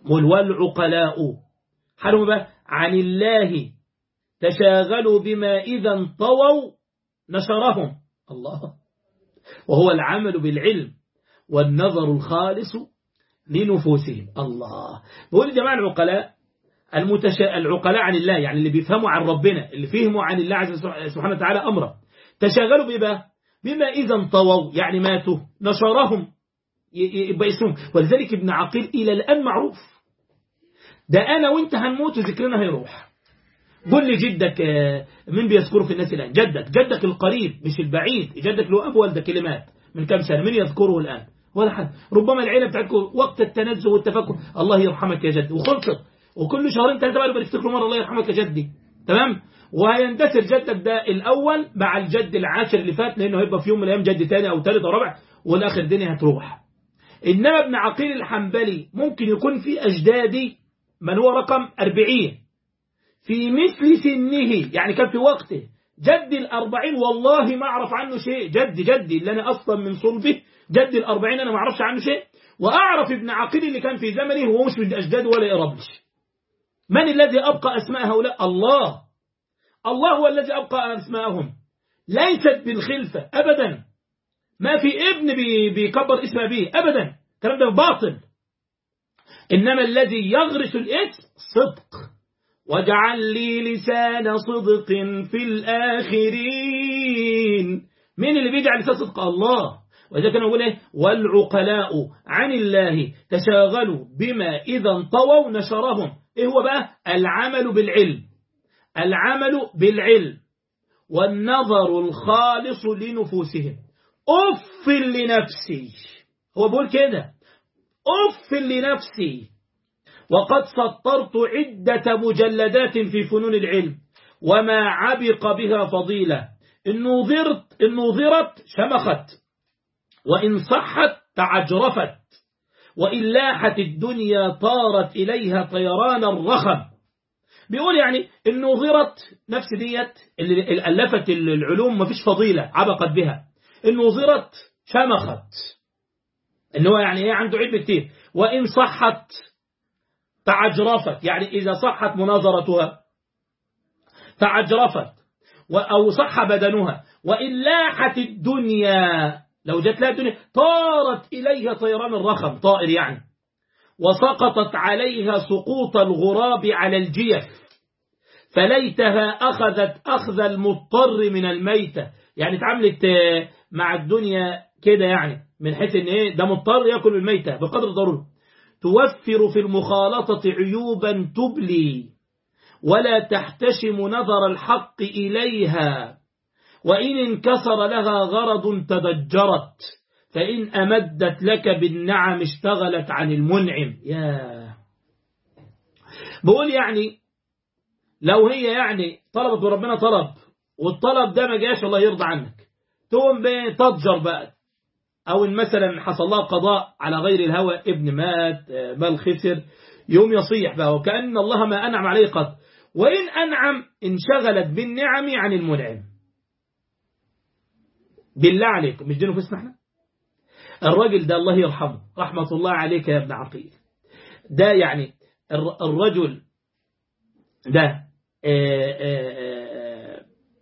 والعقلاء حالهم بقى عن الله تشاغلوا بما إذا انطووا نشرهم الله وهو العمل بالعلم والنظر الخالص لنفوسهم الله بقول جماعة العقلاء المتشا... العقلاء عن الله يعني اللي بيفهموا عن ربنا اللي فهموا عن الله عز سبحانه وتعالى أمره تشاغلوا بما بما إذا انطووا يعني ماتوا نشرهم يبقى اسمهم ولذلك ابن عقيل إلى الآن معروف ده أنا وانت هنموت وذكرنا هيروح قل لي جدك مين بيذكره في الناس الآن جدك جدك القريب مش البعيد جدك له أب والده كلمات من كم سنة من يذكره الآن ولا حد ربما العيلة بتاعتكم وقت التنزه والتفكر الله يرحمك يا جدي وخلصت وكل شهرين ثلاثة بقى بنفتكروا مرة الله يرحمك يا جدي تمام وهيندثر جدك ده الأول مع الجد العاشر اللي فات لأنه هيبقى في يوم من الأيام جد تاني أو ثالث أو رابع والآخر الدنيا هتروح إنما ابن عقيل الحنبلي ممكن يكون في أجدادي من هو رقم أربعين في مثل سنه يعني كان في وقته جد الأربعين والله ما أعرف عنه شيء جد جدي اللي أنا أصلا من صلبه جد الأربعين أنا ما أعرفش عنه شيء وأعرف ابن عقيل اللي كان في زمنه وهو مش من أجداده ولا يقربش من الذي أبقى أسماء هؤلاء الله الله هو الذي أبقى أسماءهم ليست بالخلفة أبدا ما في ابن بيكبر اسم أبيه أبدا الكلام ده باطل إنما الذي يغرس الاسم صدق واجعل لي لسان صدق في الآخرين مين اللي بيجعل لسان صدق الله وإذا كان يقول إيه والعقلاء عن الله تشاغلوا بما إذا انطووا نشرهم إيه هو بقى العمل بالعلم العمل بالعلم والنظر الخالص لنفوسهم أف لنفسي هو بيقول كده أف لنفسي وقد سطرت عدة مجلدات في فنون العلم وما عبق بها فضيلة إن نظرت, إن نظرت شمخت وإن صحت تعجرفت وإن لاحت الدنيا طارت إليها طيران الرخم بيقول يعني إن نظرت نفس ديت اللي ألفت العلوم ما فيش فضيلة عبقت بها إن نظرت شمخت إن هو يعني إيه عنده علم كتير وإن صحت تعجرفت يعني إذا صحت مناظرتها تعجرفت أو صح بدنها وإن لاحت الدنيا لو جت لها الدنيا طارت إليها طيران الرخم طائر يعني وسقطت عليها سقوط الغراب على الجيف فليتها أخذت أخذ المضطر من الميتة يعني اتعاملت مع الدنيا كده يعني من حيث ان ايه ده مضطر ياكل الميتة بقدر ضروره توفر في المخالطة عيوبا تبلي ولا تحتشم نظر الحق إليها وإن انكسر لها غرض تدجرت فإن أمدت لك بالنعم اشتغلت عن المنعم يا بقول يعني لو هي يعني طلبت وربنا طلب والطلب ده ما جاش الله يرضى عنك تقوم تضجر بقى أو إن مثلا حصل لها قضاء على غير الهوى ابن مات بل خسر يوم يصيح بقى وكأن الله ما أنعم عليه قط وإن أنعم انشغلت بالنعم عن المنعم بالله عليك مش دي نفسنا احنا الراجل ده الله يرحمه رحمة الله عليك يا ابن عقيل ده يعني الرجل ده آآ آآ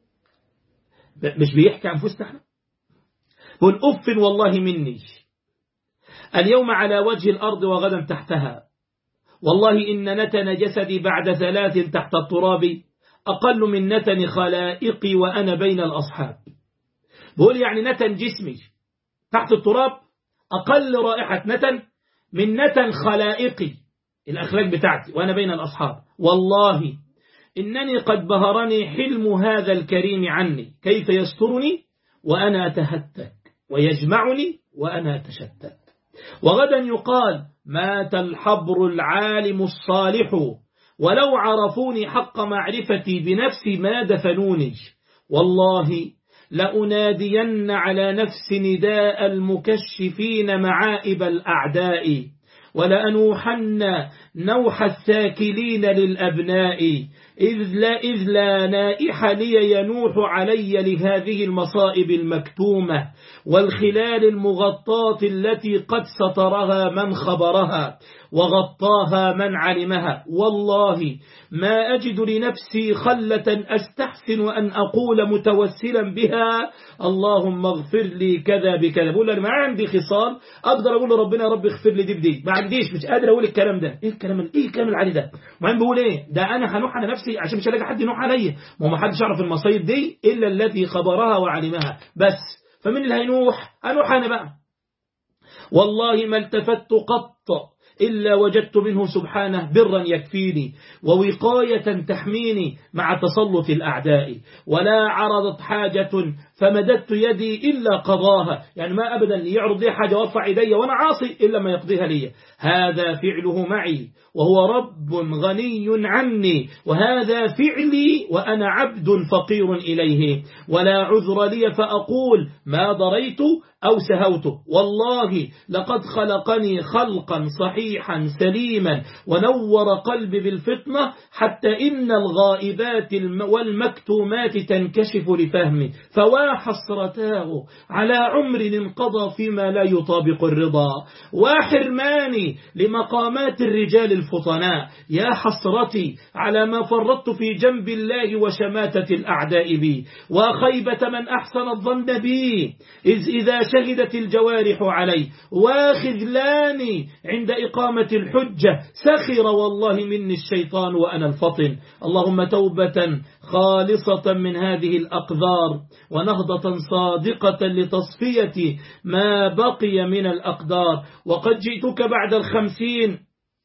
مش بيحكي عن فسنا احنا قل أف والله مني اليوم على وجه الأرض وغدا تحتها والله إن نتن جسدي بعد ثلاث تحت التراب أقل من نتن خلائقي وأنا بين الأصحاب بقول يعني نتن جسمي تحت التراب أقل رائحة نتن من نتن خلائقي الأخلاق بتاعتي وأنا بين الأصحاب والله إنني قد بهرني حلم هذا الكريم عني كيف يسترني وأنا أتهتك ويجمعني وأنا أتشتت وغدا يقال مات الحبر العالم الصالح ولو عرفوني حق معرفتي بنفسي ما دفنوني والله لأنادين على نفس نداء المكشفين معائب الأعداء ولأنوحن نوح الساكلين للأبناء إذ لا, إذ لا نائح لي ينوح علي لهذه المصائب المكتومة والخلال المغطاة التي قد سترها من خبرها وغطاها من علمها والله ما أجد لنفسي خلة أستحسن أن أقول متوسلا بها اللهم اغفر لي كذا بكذا بقول أنا ما عندي خصال أقدر أقول لربنا يا رب اغفر لي دي بدي ما عنديش مش قادر أقول الكلام ده إيه الكلام إيه الكلام العالي ده وبعدين بقول إيه ده أنا هنوح على نفسي عشان مش هلاقي حد ينوح عليا ما هو ما حدش يعرف المصايب دي إلا الذي خبرها وعلمها بس فمن اللي هينوح أنوح أنا بقى والله ما التفت قط إلا وجدت منه سبحانه برا يكفيني ووقاية تحميني مع تسلط الأعداء ولا عرضت حاجة فمددت يدي إلا قضاها يعني ما أبدا يعرض لي حاجة وارفع يدي وأنا عاصي إلا ما يقضيها لي هذا فعله معي وهو رب غني عني وهذا فعلي وأنا عبد فقير إليه ولا عذر لي فأقول ما ضريت أو سهوت والله لقد خلقني خلقا صحيحا سليما ونور قلبي بالفطنة حتى إن الغائبات والمكتومات تنكشف لفهمي فوا حسرتاه على عمر انقضى فيما لا يطابق الرضا وحرماني لمقامات الرجال الفطناء يا حسرتي على ما فرطت في جنب الله وشماتة الأعداء بي وخيبة من أحسن الظن بي إذ إذا شهدت الجوارح علي وخذلاني عند إقامة الحجة سخر والله مني الشيطان وأنا الفطن اللهم توبة خالصة من هذه الأقذار ونهضة صادقة لتصفية ما بقي من الأقدار وقد جئتك بعد الخمسين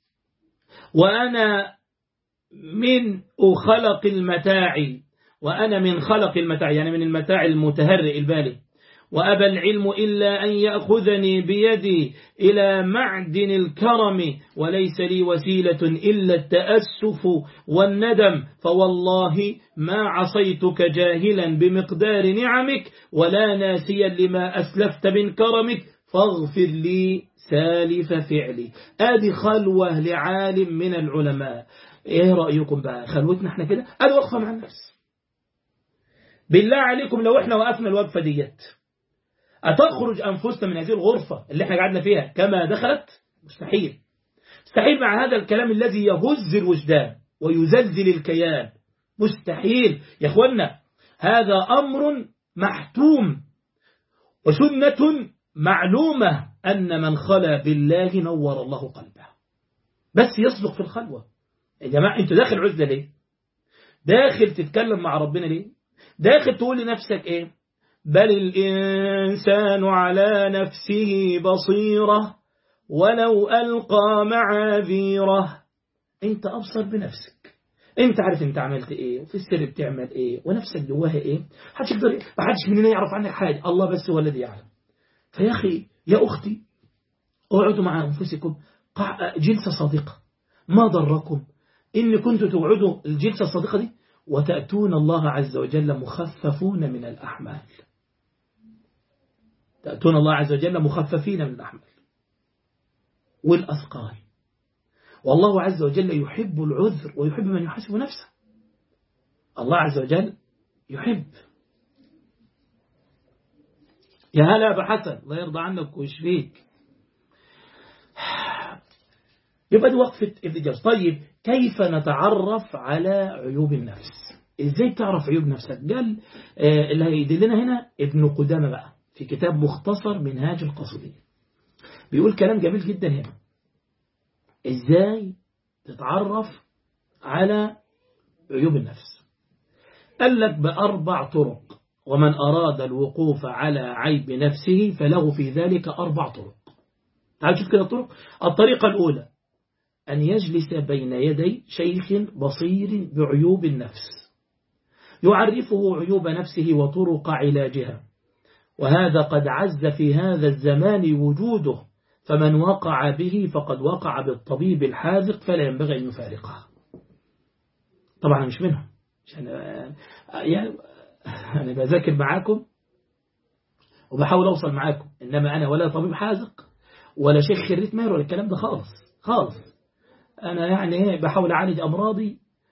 وأنا من خلق المتاع وأنا من خلق المتاع يعني من المتاع المتهرئ البالي وأبى العلم إلا أن يأخذني بيدي إلى معدن الكرم وليس لي وسيلة إلا التأسف والندم فوالله ما عصيتك جاهلا بمقدار نعمك ولا ناسيا لما أسلفت من كرمك فاغفر لي سالف فعلي آدي خلوة لعالم من العلماء ايه رأيكم بقى خلوتنا احنا كده ادي وقفة مع النفس بالله عليكم لو احنا وقفنا الوقفة ديت أتخرج أنفسنا من هذه الغرفة اللي احنا قعدنا فيها كما دخلت مستحيل مستحيل مع هذا الكلام الذي يهز الوجدان ويزلزل الكيان مستحيل يا اخوانا هذا أمر محتوم وسنة معلومة أن من خلى بالله نور الله قلبه بس يصدق في الخلوة يا جماعة انت داخل عزلة ليه داخل تتكلم مع ربنا ليه داخل تقول لنفسك ايه بل الإنسان على نفسه بصيرة ولو ألقى معاذيره انت أبصر بنفسك انت عارف انت عملت ايه وفي السر بتعمل ايه ونفسك جواها ايه محدش يقدر محدش مننا يعرف عنك حاجة الله بس هو الذي يعلم فيا أخي يا أختي اقعدوا مع أنفسكم جلسة صادقة ما ضركم إن كنتوا تقعدوا الجلسة الصادقة دي وتأتون الله عز وجل مخففون من الأحمال تأتون الله عز وجل مخففين من الأحمال والأثقال والله عز وجل يحب العذر ويحب من يحاسب نفسه الله عز وجل يحب يا هلا أبا حسن الله يرضى عنك ويشفيك يبقى دي وقفة ابن جوز طيب كيف نتعرف على عيوب النفس ازاي تعرف عيوب نفسك قال آه اللي هيدلنا هنا ابن قدامة بقى في كتاب مختصر منهاج القصدية بيقول كلام جميل جدا هنا ازاي تتعرف على عيوب النفس قال لك بأربع طرق ومن أراد الوقوف على عيب نفسه فله في ذلك أربع طرق تعال شوف كده الطرق الطريقة الأولى أن يجلس بين يدي شيخ بصير بعيوب النفس يعرفه عيوب نفسه وطرق علاجها وهذا قد عز في هذا الزمان وجوده فمن وقع به فقد وقع بالطبيب الحاذق فلا ينبغي أن يفارقه طبعا مش منهم عشان يعني أنا بذاكر معاكم وبحاول أوصل معاكم إنما أنا ولا طبيب حاذق ولا شيخ خريت ماهر ولا الكلام ده خالص خالص أنا يعني بحاول أعالج أمراضي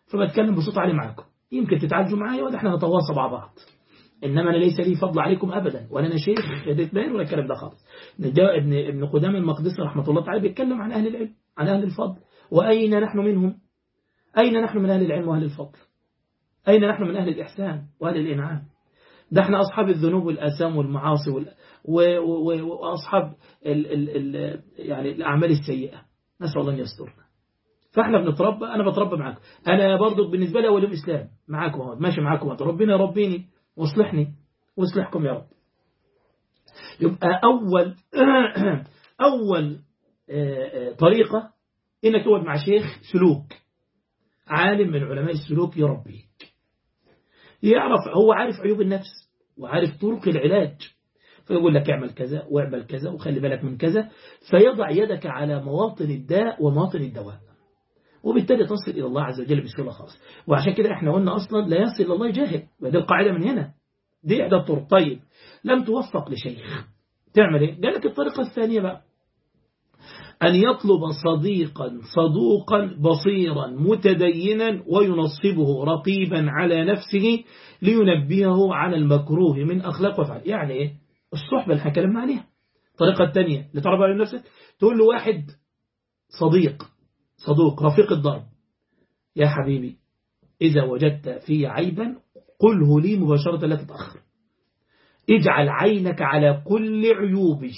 فبتكلم بصوت عالي معاكم يمكن تتعالجوا معايا ولا احنا نتواصى مع بعض إنما أنا ليس لي فضل عليكم أبدا ولا أنا شيخ شهادة باين ولا الكلام ده خالص ابن ابن قدام المقدسي رحمة الله تعالى بيتكلم عن أهل العلم عن أهل الفضل وأين نحن منهم أين نحن من أهل العلم وأهل الفضل أين نحن من أهل الإحسان وأهل الإنعام ده احنا أصحاب الذنوب والآثام والمعاصي وال... و... و... وأصحاب ال... ال... ال... يعني الأعمال السيئة نسأل الله أن يسترنا فاحنا بنتربى أنا بتربى معاكم أنا برضو بالنسبة لي أول يوم إسلام معاكم أهو ماشي معاكم أهو ربنا يربيني واصلحني واصلحكم يا رب يبقى أول أول طريقة إنك تقعد مع شيخ سلوك عالم من علماء السلوك يربيك يعرف هو عارف عيوب النفس وعارف طرق العلاج فيقول لك اعمل كذا واعمل كذا وخلي بالك من كذا فيضع يدك على مواطن الداء ومواطن الدواء وبالتالي تصل إلى الله عز وجل بسهولة خاص وعشان كده احنا قلنا أصلا لا يصل إلى الله جاهل ودي القاعدة من هنا دي إحدى الطرق طيب لم توفق لشيخ تعمل ايه قال لك الطريقة الثانية بقى أن يطلب صديقا صدوقا بصيرا متدينا وينصبه رقيبا على نفسه لينبهه على المكروه من أخلاق وفعل يعني إيه الصحبة اللي هكلمنا عليها الطريقة الثانية اللي تعرف على نفسك تقول له واحد صديق صدوق رفيق الضرب يا حبيبي إذا وجدت في عيبا قله لي مباشرة لا تتأخر اجعل عينك على كل عيوبي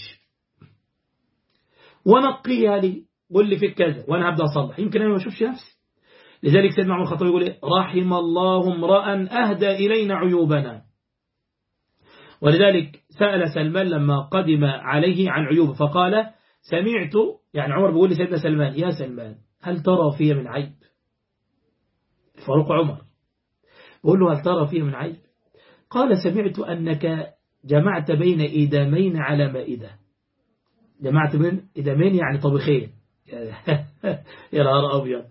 ونقيها لي قل لي فيك كذا وانا هبدا اصلح يمكن انا ما اشوفش نفسي لذلك سيدنا عمر الخطاب يقول ايه رحم الله امرا اهدى الينا عيوبنا ولذلك سأل سلمان لما قدم عليه عن عيوبه فقال سمعت يعني عمر بيقول لسيدنا سلمان يا سلمان هل ترى في من عيب فاروق عمر بقول له هل ترى فيه من عيب قال سمعت أنك جمعت بين إدامين على مائدة جمعت بين إدامين يعني طبخين يا نهار أبيض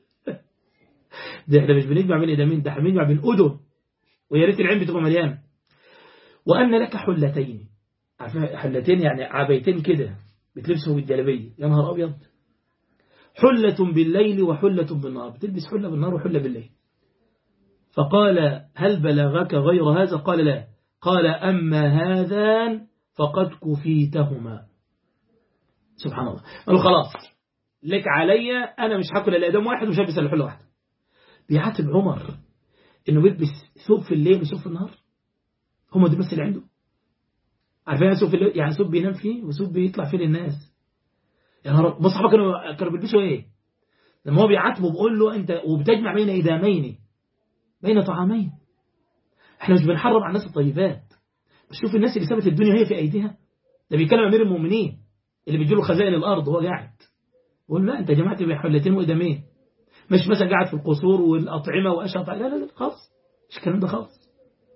ده احنا مش بنجمع بين إدامين ده احنا بنجمع بين أدم ويا ريت العين بتبقى مليانة وأن لك حلتين حلتين يعني عبيتين كده بتلبسهم بالجلبية يا نهار أبيض حلة بالليل وحلة بالنهار بتلبس حلة بالنهار وحلة بالليل فقال هل بلغك غير هذا قال لا قال أما هذان فقد كفيتهما سبحان الله قالوا خلاص لك عليا أنا مش هاكل إلا دم واحد ومش هلبس إلا حلة واحدة بيعاتب عمر إنه بيلبس ثوب في الليل وثوب في النهار هم دول بس اللي عنده عارفين ثوب في الليل يعني ثوب بينام فيه وثوب بيطلع فيه للناس يا نهار مصحبه كانوا كانوا بيلبسوا ايه لما هو بيعاتبه بيقول له انت وبتجمع بين ادامين بين طعامين احنا مش بنحرم على الناس الطيبات بس شوف الناس اللي سابت الدنيا هي في ايديها ده بيتكلم امير المؤمنين اللي بيجي له خزائن الارض وهو قاعد بيقول لا انت جمعت بين حلتين وادامين مش مثلا قاعد في القصور والاطعمه واشهر لا لا لا خالص مش الكلام ده خالص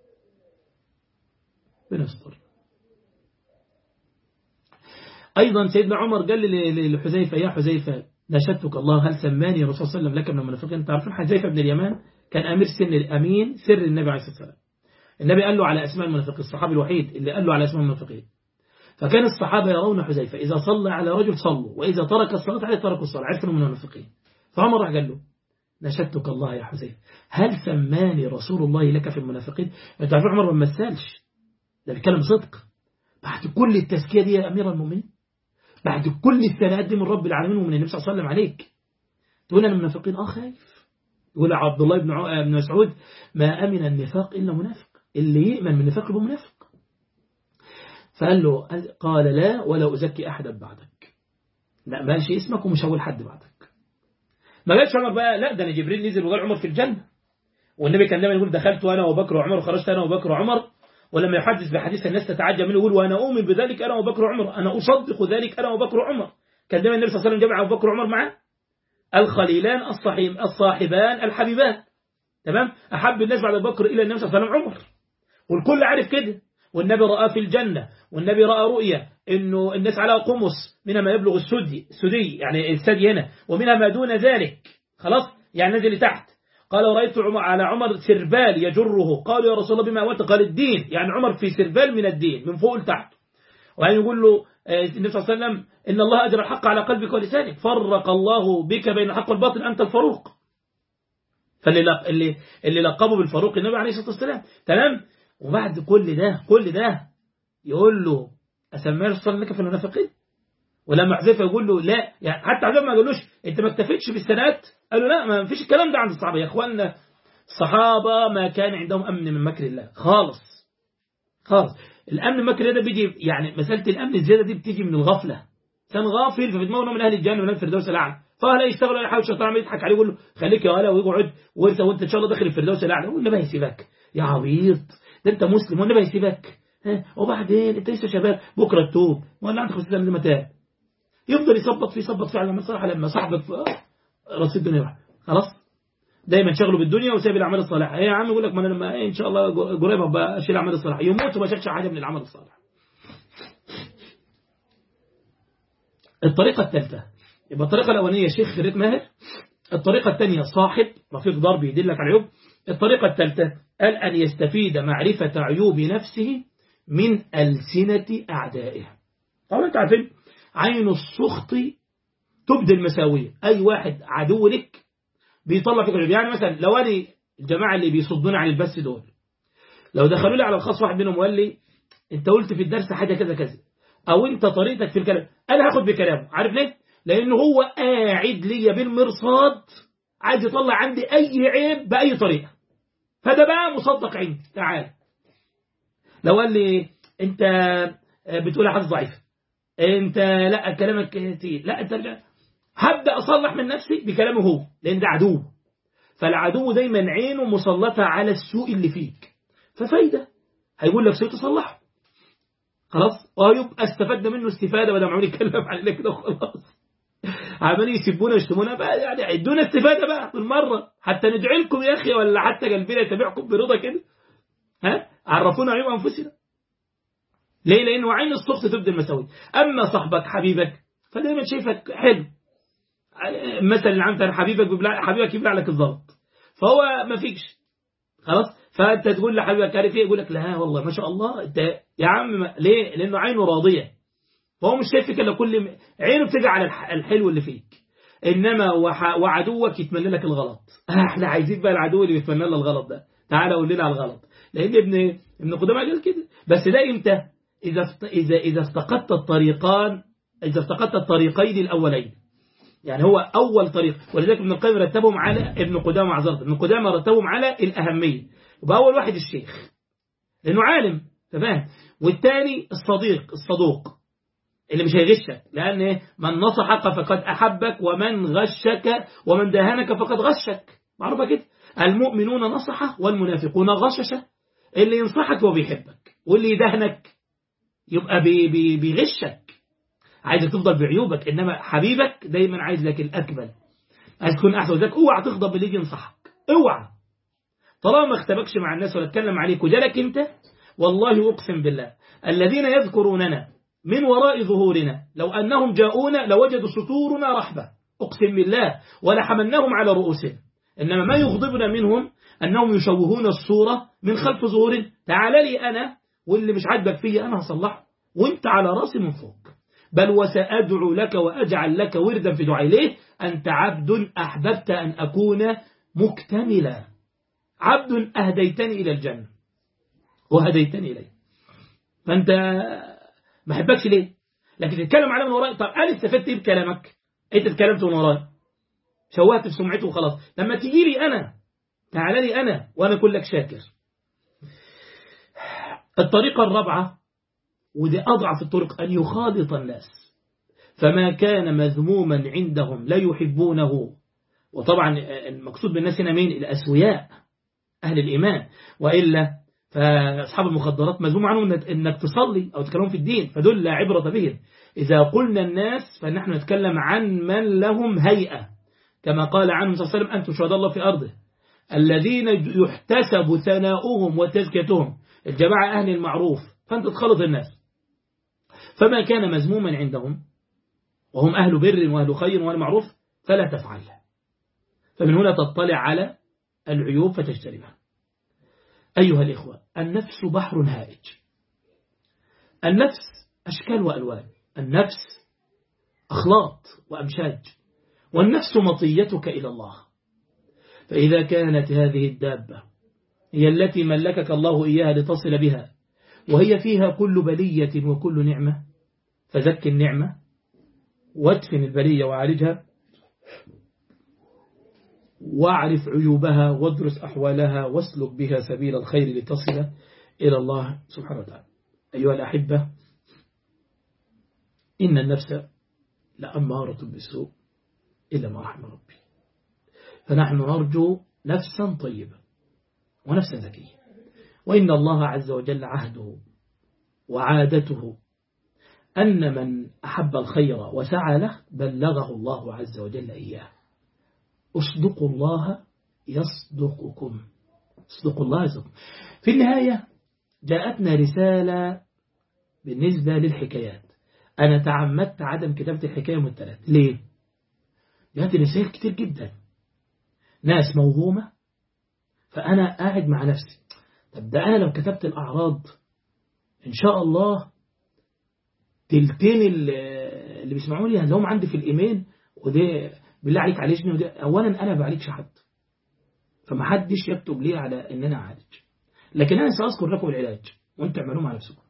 بنستر أيضا سيدنا عمر قال لحذيفة يا حذيفة نشدتك الله هل سماني الرسول صلى الله عليه وسلم لك من المنافقين تعرفون حذيفة بن اليمان كان أمير سن الأمين سر النبي عليه الصلاة والسلام النبي قال له على أسماء المنافقين الصحابي الوحيد اللي قال له على أسماء المنافقين فكان الصحابة يرون حذيفة إذا صلى على رجل صلوا وإذا ترك الصلاة عليه تركوا الصلاة عرفوا من المنافقين فعمر راح قال له نشدتك الله يا حذيفة هل سماني رسول الله لك في المنافقين انت عارف عمر ما مثلش ده بيتكلم صدق بعد كل التزكية دي يا أمير المؤمنين بعد كل الثناءات دي من رب العالمين ومن النبي صلى الله عليه وسلم عليك تقول أنا المنافقين آه خايف يقول عبد الله بن بن مسعود ما أمن النفاق إلا منافق اللي يؤمن من النفاق يبقى منافق فقال له قال لا ولا أزكي أحدا بعدك لا ماشي اسمك ومش هقول حد بعدك ما قالش عمر بقى لا ده أنا جبريل نزل وقال عمر في الجنة والنبي كان دايما يقول دخلت أنا وبكر وعمر وخرجت أنا وبكر وعمر ولما يحدث بحديث الناس تتعجب منه يقول وأنا أؤمن بذلك أنا وبكر وعمر أنا أصدق ذلك أنا وبكر وعمر كان دايما النبي صلى الله عليه وسلم جمع أبو بكر وعمر معه الخليلان الصحيم الصاحبان الحبيبان تمام أحب الناس بعد بكر إلى النبي صلى الله عليه وسلم عمر والكل عارف كده والنبي رأى في الجنة والنبي رأى رؤية إنه الناس على قمص منها ما يبلغ السدي السدي يعني السدي هنا ومنها ما دون ذلك خلاص يعني نزل لتحت قال ورأيت عمر على عمر سربال يجره قالوا يا رسول الله بما أولت قال الدين يعني عمر في سربال من الدين من فوق لتحت وهي يقول له النبي صلى الله عليه وسلم إن الله أجر الحق على قلبك ولسانك فرق الله بك بين الحق والباطل أنت الفروق فاللي لق... اللي اللي لقبه بالفاروق النبي عليه الصلاة والسلام تمام وبعد كل ده كل ده يقول له أسمى رسول لك في المنافقين ولما حذيفه يقول له لا يعني حتى حذيفه ما قالوش انت ما اكتفيتش بالسنوات قال له لا ما فيش الكلام ده عند الصحابه يا اخواننا الصحابه ما كان عندهم امن من مكر الله خالص خالص الامن من مكر الله ده بيجي يعني مساله الامن الزياده دي بتيجي من الغفله كان غافل ففي دماغه من اهل الجنه من الفردوس الاعلى فلا يشتغل ولا يحاول الشيطان يضحك عليه يقول له خليك يا ولا ويقعد وانت وانت ان شاء الله داخل الفردوس الاعلى يقول له ما يسيبك يا عبيط ده انت مسلم والنبي هيسيبك ها وبعدين انت لسه شباب بكره تتوب ولا عندك 50 سنه متى يفضل يصبط فيه يصبط فيه على المصلحه لما صاحبك راس الدنيا راح خلاص دايما شغله بالدنيا وسايب الاعمال الصالحه ايه يا عم يقول لك ما انا لما ايه ان شاء الله قريب ابقى اشيل الاعمال الصالحه يموت وما شافش حاجه من الاعمال الصالحه الطريقه الثالثه يبقى الطريقه الاولانيه شيخ خريط ماهر الطريقه الثانيه صاحب رفيق ضرب يدلك على العيوب الطريقه الثالثه قال ان يستفيد معرفه عيوب نفسه من السنه اعدائه طبعا انت عارفين عين السخط تبدي المساوية أي واحد عدو لك بيطلع فيك عيوب يعني مثلا لو أنا الجماعة اللي بيصدون عن البث دول لو دخلوا لي على الخاص واحد منهم وقال لي أنت قلت في الدرس حاجة كذا كذا أو أنت طريقتك في الكلام أنا هاخد بكلامه عارف ليه؟ لأنه هو قاعد لي بالمرصاد عايز يطلع عندي أي عيب بأي طريقة فده بقى مصدق عندي تعال لو قال لي أنت بتقول حاجة ضعيفة انت لا كلامك تقيل لا انت لا. هبدا اصلح من نفسي بكلامه هو لان ده عدو فالعدو دايما عينه مسلطه على السوء اللي فيك ففايده هيقول لك سوء تصلحه خلاص ويبقى استفدنا منه استفاده بدل ما عمال يتكلم علينا كده وخلاص عمالين يسبونا ويشتمونا بقى يعني ادونا استفاده بقى بالمره حتى ندعي لكم يا اخي ولا حتى قلبنا يتابعكم برضا كده ها عرفونا عيوب انفسنا ليه لأنه عين السخط تبدي المساوي أما صاحبك حبيبك فدايما شايفك حلو مثلا اللي عمت حبيبك ببلع حبيبك يبلع لك الضغط فهو ما فيكش خلاص فأنت تقول لحبيبك عارف ايه يقول لك لا والله ما شاء الله انت يا عم ليه لأنه عينه راضية فهو مش شايفك إلا كل م... عينه بتجي على الحلو اللي فيك إنما وح... وعدوك يتمنى لك الغلط احنا عايزين بقى العدو اللي بيتمنى لنا الغلط ده تعالى قول لنا على الغلط لأن ابن ابن قدامى قال كده بس ده امتى إذا إذا إذا افتقدت الطريقان إذا افتقدت الطريقين الأولين يعني هو أول طريق ولذلك ابن القيم رتبهم على ابن قدامة معذرة ابن قدامة رتبهم على الأهمية يبقى أول واحد الشيخ لأنه عالم تفهم والثاني الصديق الصدوق اللي مش هيغشك لأن من نصحك فقد أحبك ومن غشك ومن دهنك فقد غشك معروفة كده المؤمنون نصحة والمنافقون غششة اللي ينصحك وبيحبك واللي يدهنك يبقى بي بي بيغشك عايزك تفضل بعيوبك إنما حبيبك دايما عايز لك الأكمل عايز تكون أحسن وذلك اوعى تغضب اللي يجي ينصحك اوعى طالما ما اختبكش مع الناس ولا اتكلم عليك وجالك انت والله أقسم بالله الذين يذكروننا من وراء ظهورنا لو أنهم جاءونا لوجدوا سطورنا رحبة أقسم بالله ولحملناهم على رؤوسهم إنما ما يغضبنا منهم أنهم يشوهون الصورة من خلف ظهور تعال لي أنا واللي مش عاجبك فيا أنا هصلحه وانت على راسي من فوق بل وسأدعو لك وأجعل لك وردا في دعائي ليه أنت عبد أحببت أن أكون مكتملا عبد أهديتني إلى الجنة وهديتني إليه فأنت ما أحبكش ليه لكن تتكلم عليه من وراي طب أنا استفدت إيه بكلامك أنت اتكلمت من وراي شوهت في سمعته وخلاص لما تيجي لي أنا تعال لي أنا وأنا أكون لك شاكر الطريقة الرابعة ودي أضعف الطرق أن يخالط الناس فما كان مذموما عندهم لا يحبونه وطبعا المقصود بالناس هنا مين الأسوياء أهل الإيمان وإلا فأصحاب المخدرات مذموم عنهم أنك تصلي أو تكلمون في الدين فدول لا عبرة بهم إذا قلنا الناس فنحن نتكلم عن من لهم هيئة كما قال عنهم صلى الله عليه وسلم أنتم شهداء الله في أرضه الذين يحتسب ثناؤهم وتزكيتهم الجماعة أهل المعروف فأنت تخلط الناس فما كان مذموما عندهم وهم أهل بر وأهل خير وأهل معروف فلا تفعله فمن هنا تطلع على العيوب فتجتنبها أيها الإخوة النفس بحر هائج النفس أشكال وألوان النفس أخلاط وأمشاج والنفس مطيتك إلى الله فإذا كانت هذه الدابة هي التي ملكك الله إياها لتصل بها وهي فيها كل بلية وكل نعمة فزك النعمة وادفن البلية وعالجها واعرف عيوبها وادرس أحوالها واسلك بها سبيل الخير لتصل إلى الله سبحانه وتعالى أيها الأحبة إن النفس لأمارة بالسوء إلا ما رحم ربي فنحن نرجو نفسا طيبة ونفسا ذكية وإن الله عز وجل عهده وعادته أن من أحب الخير وسعى له بلغه الله عز وجل إياه اصدقوا الله يصدقكم اصدقوا الله يصدقكم في النهاية جاءتنا رسالة بالنسبة للحكايات أنا تعمدت عدم كتابة الحكاية والثلاث ليه؟ جاءت رسائل كتير جدا ناس موهومة فأنا قاعد مع نفسي طب ده أنا لو كتبت الأعراض إن شاء الله تلتين اللي بيسمعوا لي هنلاقيهم عندي في الإيميل وده بالله عليك عالجني وده أولا أنا بعالجش حد فمحدش يكتب لي على إن أنا أعالج لكن أنا سأذكر لكم العلاج وانت تعملوه مع نفسكم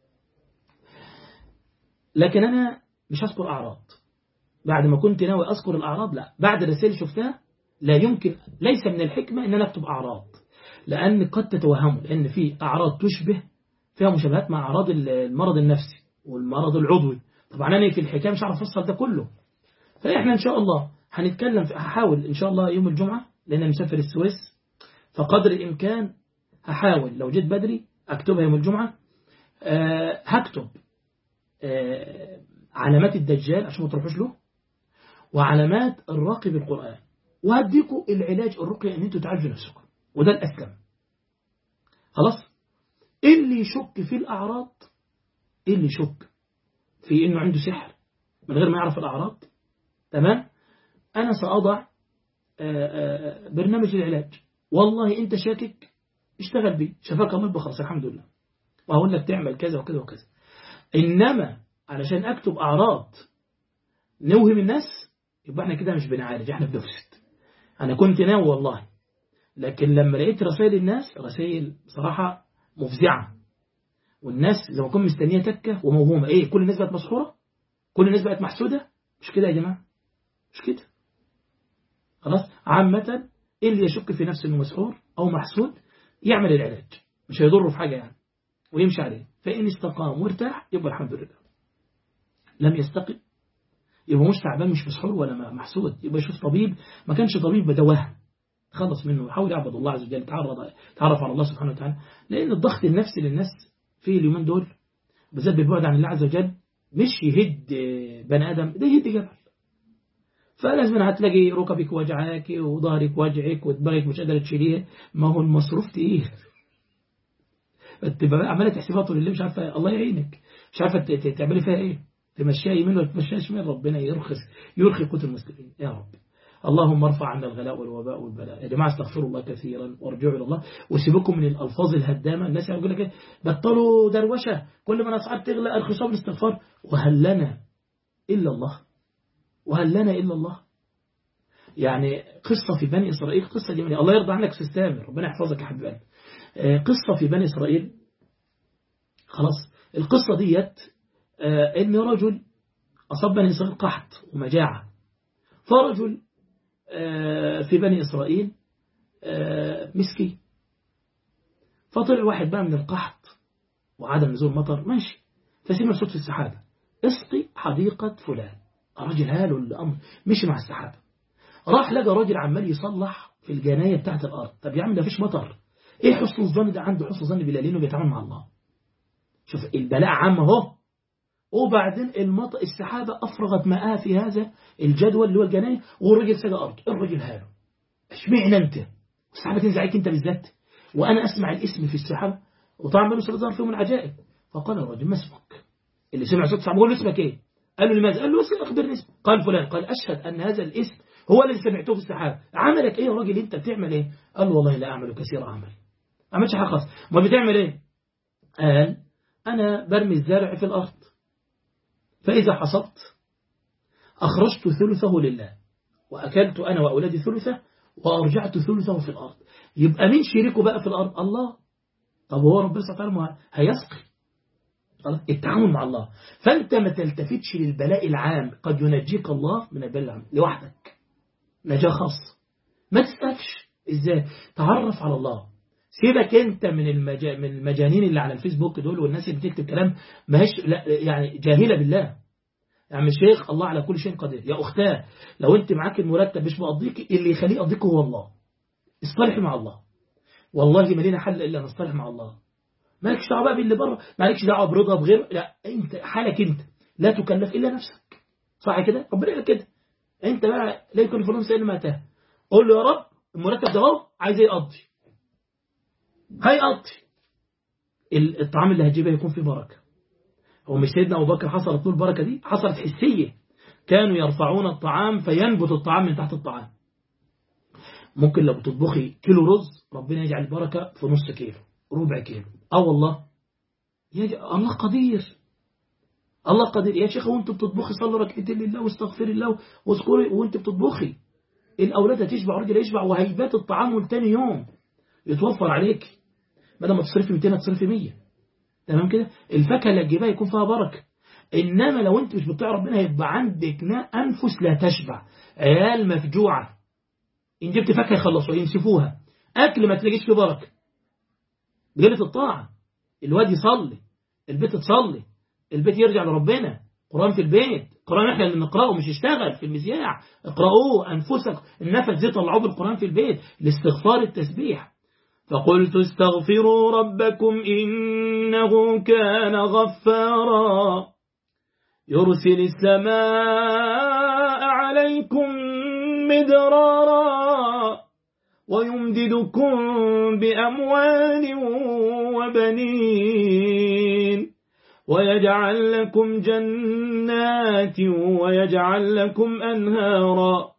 لكن أنا مش هذكر أعراض بعد ما كنت ناوي أذكر الأعراض لا بعد الرسائل شفتها لا يمكن ليس من الحكمة أن أنا أكتب أعراض لأن قد تتوهموا لأن في أعراض تشبه فيها مشابهات مع أعراض المرض النفسي والمرض العضوي طبعا أنا في الحكاية مش عارف أفصل ده كله فإحنا إن شاء الله هنتكلم هحاول إن شاء الله يوم الجمعة لأن مسافر السويس فقدر الإمكان هحاول لو جيت بدري أكتبها يوم الجمعة أه هكتب أه علامات الدجال عشان ما تروحوش له وعلامات الراقي بالقرآن وهديكم العلاج الرقي ان انتوا تعالجوا نفسكم وده الأسلم خلاص اللي يشك في الأعراض اللي يشك في انه عنده سحر من غير ما يعرف الأعراض تمام أنا سأضع برنامج العلاج والله أنت شاكك اشتغل بيه شفاك الله بخلص الحمد لله وهقول لك تعمل كذا وكذا وكذا إنما علشان أكتب أعراض نوهم الناس يبقى احنا كده مش بنعالج احنا بنفسد أنا كنت ناوي والله لكن لما لقيت رسائل الناس رسائل بصراحة مفزعة والناس لما كنت مستنية تكة وموهومة ايه كل الناس بقت مسحورة كل الناس بقت محسودة مش كده يا جماعة مش كده خلاص عامة اللي يشك في نفسه انه مسحور او محسود يعمل العلاج مش هيضره في حاجة يعني ويمشي عليه فإن استقام وارتاح يبقى الحمد لله لم يستقم يبقى مش تعبان مش مسحور ولا محسود يبقى يشوف طبيب ما كانش طبيب بدواه خلص منه يحاول يعبد الله عز وجل يتعرض يتعرف على الله سبحانه وتعالى لأن الضغط النفسي للناس في اليومين دول بالذات بالبعد عن الله عز وجل مش يهد بني آدم ده يهد جبل فلازم هتلاقي ركبك وجعاك وظهرك وجعك ودماغك مش قادرة تشيليه ما هو المصروف تقيل تبقى عمالة تحسبها طول الليل مش عارفة الله يعينك مش عارفة تعملي فيها ايه تمشيها يمين ولا تمشيها شمال ربنا يرخص يرخي قوت المسلمين يا رب اللهم ارفع عنا الغلاء والوباء والبلاء يا جماعة استغفروا الله كثيرا وارجعوا إلى الله وسيبكم من الألفاظ الهدامة الناس يقول لك ايه بطلوا دروشة كل ما الأسعار تغلى ارخصوا بالاستغفار وهل لنا إلا الله وهل لنا إلا الله يعني قصة في بني إسرائيل قصة جميلة الله يرضى عنك أستاذ سامر ربنا يحفظك يا حبيب قلبي قصة في بني إسرائيل خلاص القصة ديت إن رجل أصاب بني إسرائيل قحط ومجاعة فرجل في بني إسرائيل مسكين فطلع واحد بقى من القحط وعدم نزول مطر ماشي فسمع صوت في السحابة اسقي حديقة فلان الراجل هاله الأمر مشي مع السحابة راح لقى راجل عمال يصلح في الجناية بتاعت الأرض طب يا عم ده فيش مطر ايه حسن الظن ده عنده حسن ظن بالله لانه بيتعامل مع الله شوف البلاء عام اهو وبعدين المطر السحابة أفرغت ماءها في هذا الجدول اللي هو الجناية والراجل سجى أرض الراجل هاله اشمعنى أنت السحابة تنزعك أنت بالذات وأنا أسمع الاسم في السحابة وطبعا بنو سلطان فيهم العجائب فقال الرجل ما اسمك اللي سمع صوت السحابة قال له اسمك ايه قال له لماذا قال له اسم أخبرني اسم قال فلان قال أشهد أن هذا الاسم هو الذي سمعته في السحابة عملك ايه يا راجل انت بتعمل ايه قال له والله لا أعمل كثير أعمل عملش حاجة خاص ما بتعمل ايه قال أنا برمي الزرع في الأرض فإذا حصدت أخرجت ثلثه لله وأكلت أنا وأولادي ثلثه وأرجعت ثلثه في الأرض يبقى مين شريكه بقى في الأرض الله طب هو ربنا سبحانه وتعالى هيسقي التعامل مع الله فأنت ما تلتفتش للبلاء العام قد ينجيك الله من البلاء العام لوحدك نجاة خاصة ما تسألش إزاي تعرف على الله سيبك انت من المجا... من المجانين اللي على الفيسبوك دول والناس اللي بتكتب كلام ماهيش لا يعني جاهله بالله يعني الشيخ الله على كل شيء قدير يا اختاه لو انت معاك المرتب مش مقضيك اللي يخليه يقضيك هو الله اصطلحي مع الله والله ما لنا حل الا نصطلح مع الله مالكش دعوه بقى باللي بره مالكش دعوه برضا بغير لا انت حالك انت لا تكلف الا نفسك صح كده ربنا قال كده انت بقى لا يكلف الله نفسا الا ما اتاها قول له يا رب المرتب ده اهو عايز ايه يقضي هيقضي الطعام اللي هتجيبه يكون فيه بركه هو مش سيدنا ابو بكر حصلت له البركه دي حصلت حسيه كانوا يرفعون الطعام فينبت الطعام من تحت الطعام ممكن لو بتطبخي كيلو رز ربنا يجعل البركه في نص كيلو ربع كيلو اه والله يجعل الله قدير الله قدير يا شيخ وانت بتطبخي صلي ركعتين لله واستغفري الله واذكري وانت بتطبخي الاولاد هتشبع والراجل يشبع وهيبات الطعام والتاني يوم يتوفر عليك بدل ما تصرفي 200 تصرفي 100 تمام كده الفاكهه اللي تجيبها يكون فيها بركه انما لو انت مش بتطيع ربنا هيبقى عندك انفس لا تشبع عيال مفجوعه ان جبت فاكهه يخلصوا ينسفوها اكل ما تلاقيش فيه بركه بجلة الطاعه الواد يصلي البيت تصلي البيت يرجع لربنا قرآن في البيت قرآن احنا اللي بنقرأه مش يشتغل في المذياع اقرأوه أنفسك النفس دي طلعوه بالقرآن في البيت الاستغفار التسبيح فقلت استغفروا ربكم إنه كان غفارا يرسل السماء عليكم مدرارا ويمددكم بأموال وبنين ويجعل لكم جنات ويجعل لكم أنهارا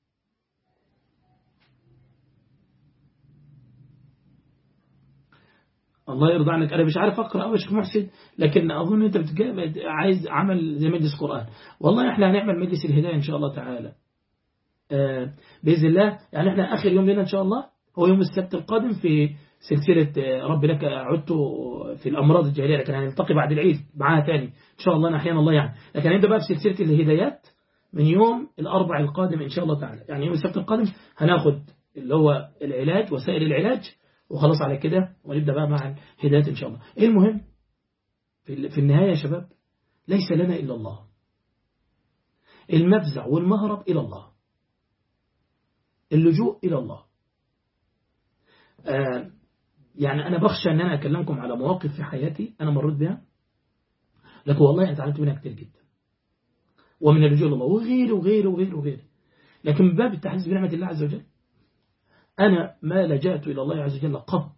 الله يرضى عنك أنا مش عارف أقرأ أو شيخ محسن لكن أظن أنت عايز عمل زي مجلس قرآن والله إحنا هنعمل مجلس الهداية إن شاء الله تعالى آه بإذن الله يعني إحنا آخر يوم لنا إن شاء الله هو يوم السبت القادم في سلسلة رب لك عدت في الأمراض الجاهلية لكن هنلتقي بعد العيد معاها تاني إن شاء الله أحيانا الله يعني لكن هنبدأ بقى في سلسلة الهدايات من يوم الأربع القادم إن شاء الله تعالى يعني يوم السبت القادم هناخد اللي هو العلاج وسائل العلاج وخلاص على كده ونبدأ بقى مع الهدايات إن شاء الله إيه المهم في النهاية يا شباب ليس لنا إلا الله المفزع والمهرب إلى الله اللجوء إلى الله آه يعني أنا بخشى أن أنا أكلمكم على مواقف في حياتي أنا مريت بها لكن والله أنا تعلمت منها كتير جدا ومن اللجوء إلى الله وغيره وغيره وغيره وغيره لكن من باب التحديث بنعمة الله عز وجل أنا ما لجأت إلى الله عز وجل قط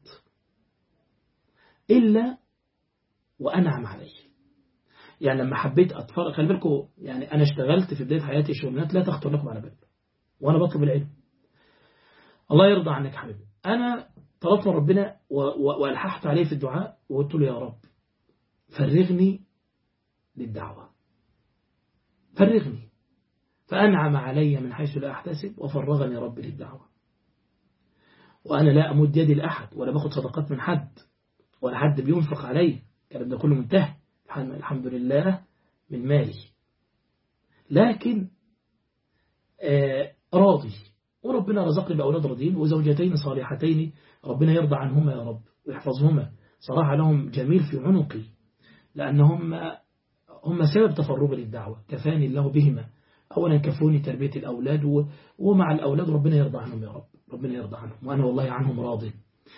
إلا وأنعم علي يعني لما حبيت أتفرق خلي بالكم يعني أنا اشتغلت في بداية حياتي شغلانات لا تخطر لكم على بال وأنا بطلب العلم الله يرضى عنك حبيبي أنا طلبت من ربنا وألححت عليه في الدعاء وقلت له يا رب فرغني للدعوة فرغني فأنعم علي من حيث لا أحتسب وفرغني ربي للدعوة وأنا لا أمد يدي لأحد ولا باخد صدقات من حد ولا حد بينفق علي الكلام ده كله منتهي الحمد لله من مالي لكن آه راضي وربنا رزقني بأولاد راضيين وزوجتين صالحتين ربنا يرضى عنهما يا رب ويحفظهما صراحة لهم جميل في عنقي لأنهم هم سبب تفرغ للدعوة كفاني الله بهما أولا كفوني تربية الأولاد ومع الأولاد ربنا يرضى عنهم يا رب ربنا يرضى عنهم وأنا والله عنهم راضي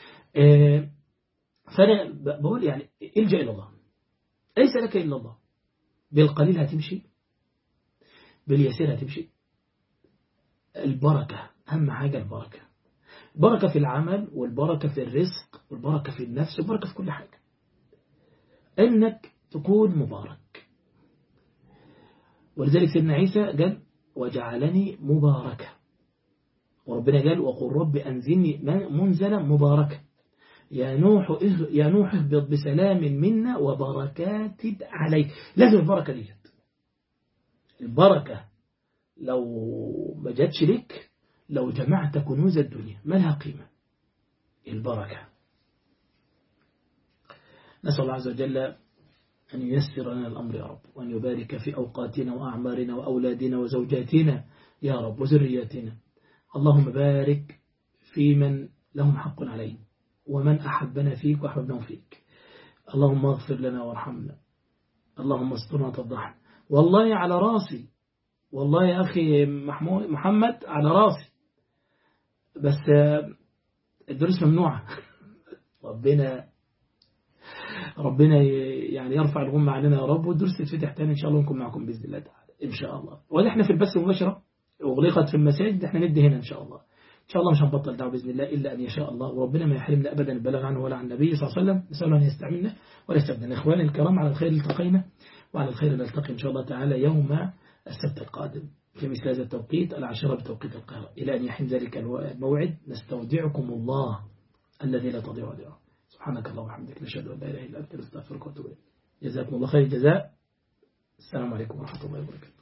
فأنا بقول يعني الجأ إلى الله ليس لك إلا الله بالقليل هتمشي باليسير هتمشي البركة أهم حاجة البركة بركة في العمل والبركة في الرزق والبركة في النفس والبركة في كل حاجة أنك تكون مبارك ولذلك سيدنا عيسى قال وجعلني مباركة وربنا قال وقل رب أنزلني منزلا مباركة يا نوح يا نوح اهبط بسلام منا وبركات عليك لازم البركة ديت البركة لو ما جاتش لك لو جمعت كنوز الدنيا ما لها قيمة البركة نسأل الله عز وجل أن ييسر لنا الأمر يا رب وأن يبارك في أوقاتنا وأعمارنا وأولادنا وزوجاتنا يا رب وذرياتنا اللهم بارك في من لهم حق علينا ومن أحبنا فيك وأحببناه فيك اللهم اغفر لنا وارحمنا اللهم استرنا تضحنا والله على راسي والله يا أخي محمد على راسي بس الدروس ممنوعة ربنا ربنا يعني يرفع الغمة علينا يا رب والدروس تتفتح تاني إن شاء الله نكون معكم بإذن الله تعالى إن شاء الله وإذا احنا في البث المباشرة أغلقت في المساجد احنا ندي هنا إن شاء الله إن شاء الله مش هنبطل دعوة بإذن الله إلا أن يشاء الله وربنا ما يحرمنا أبدا البلاغ عنه ولا عن النبي صلى الله عليه وسلم نسأل أن يستعملنا ولا يستبدلنا إخواني الكرام على الخير التقينا وعلى الخير نلتقي إن شاء الله تعالى يوم السبت القادم في مثل هذا التوقيت العشرة بتوقيت القاهرة إلى أن يحين ذلك الموعد نستودعكم الله الذي لا تضيع وديعه سبحانك اللهم وبحمدك نشهد أن لا إله إلا أنت نستغفرك ونتوب إليك جزاكم الله خير الجزاء السلام عليكم ورحمة الله وبركاته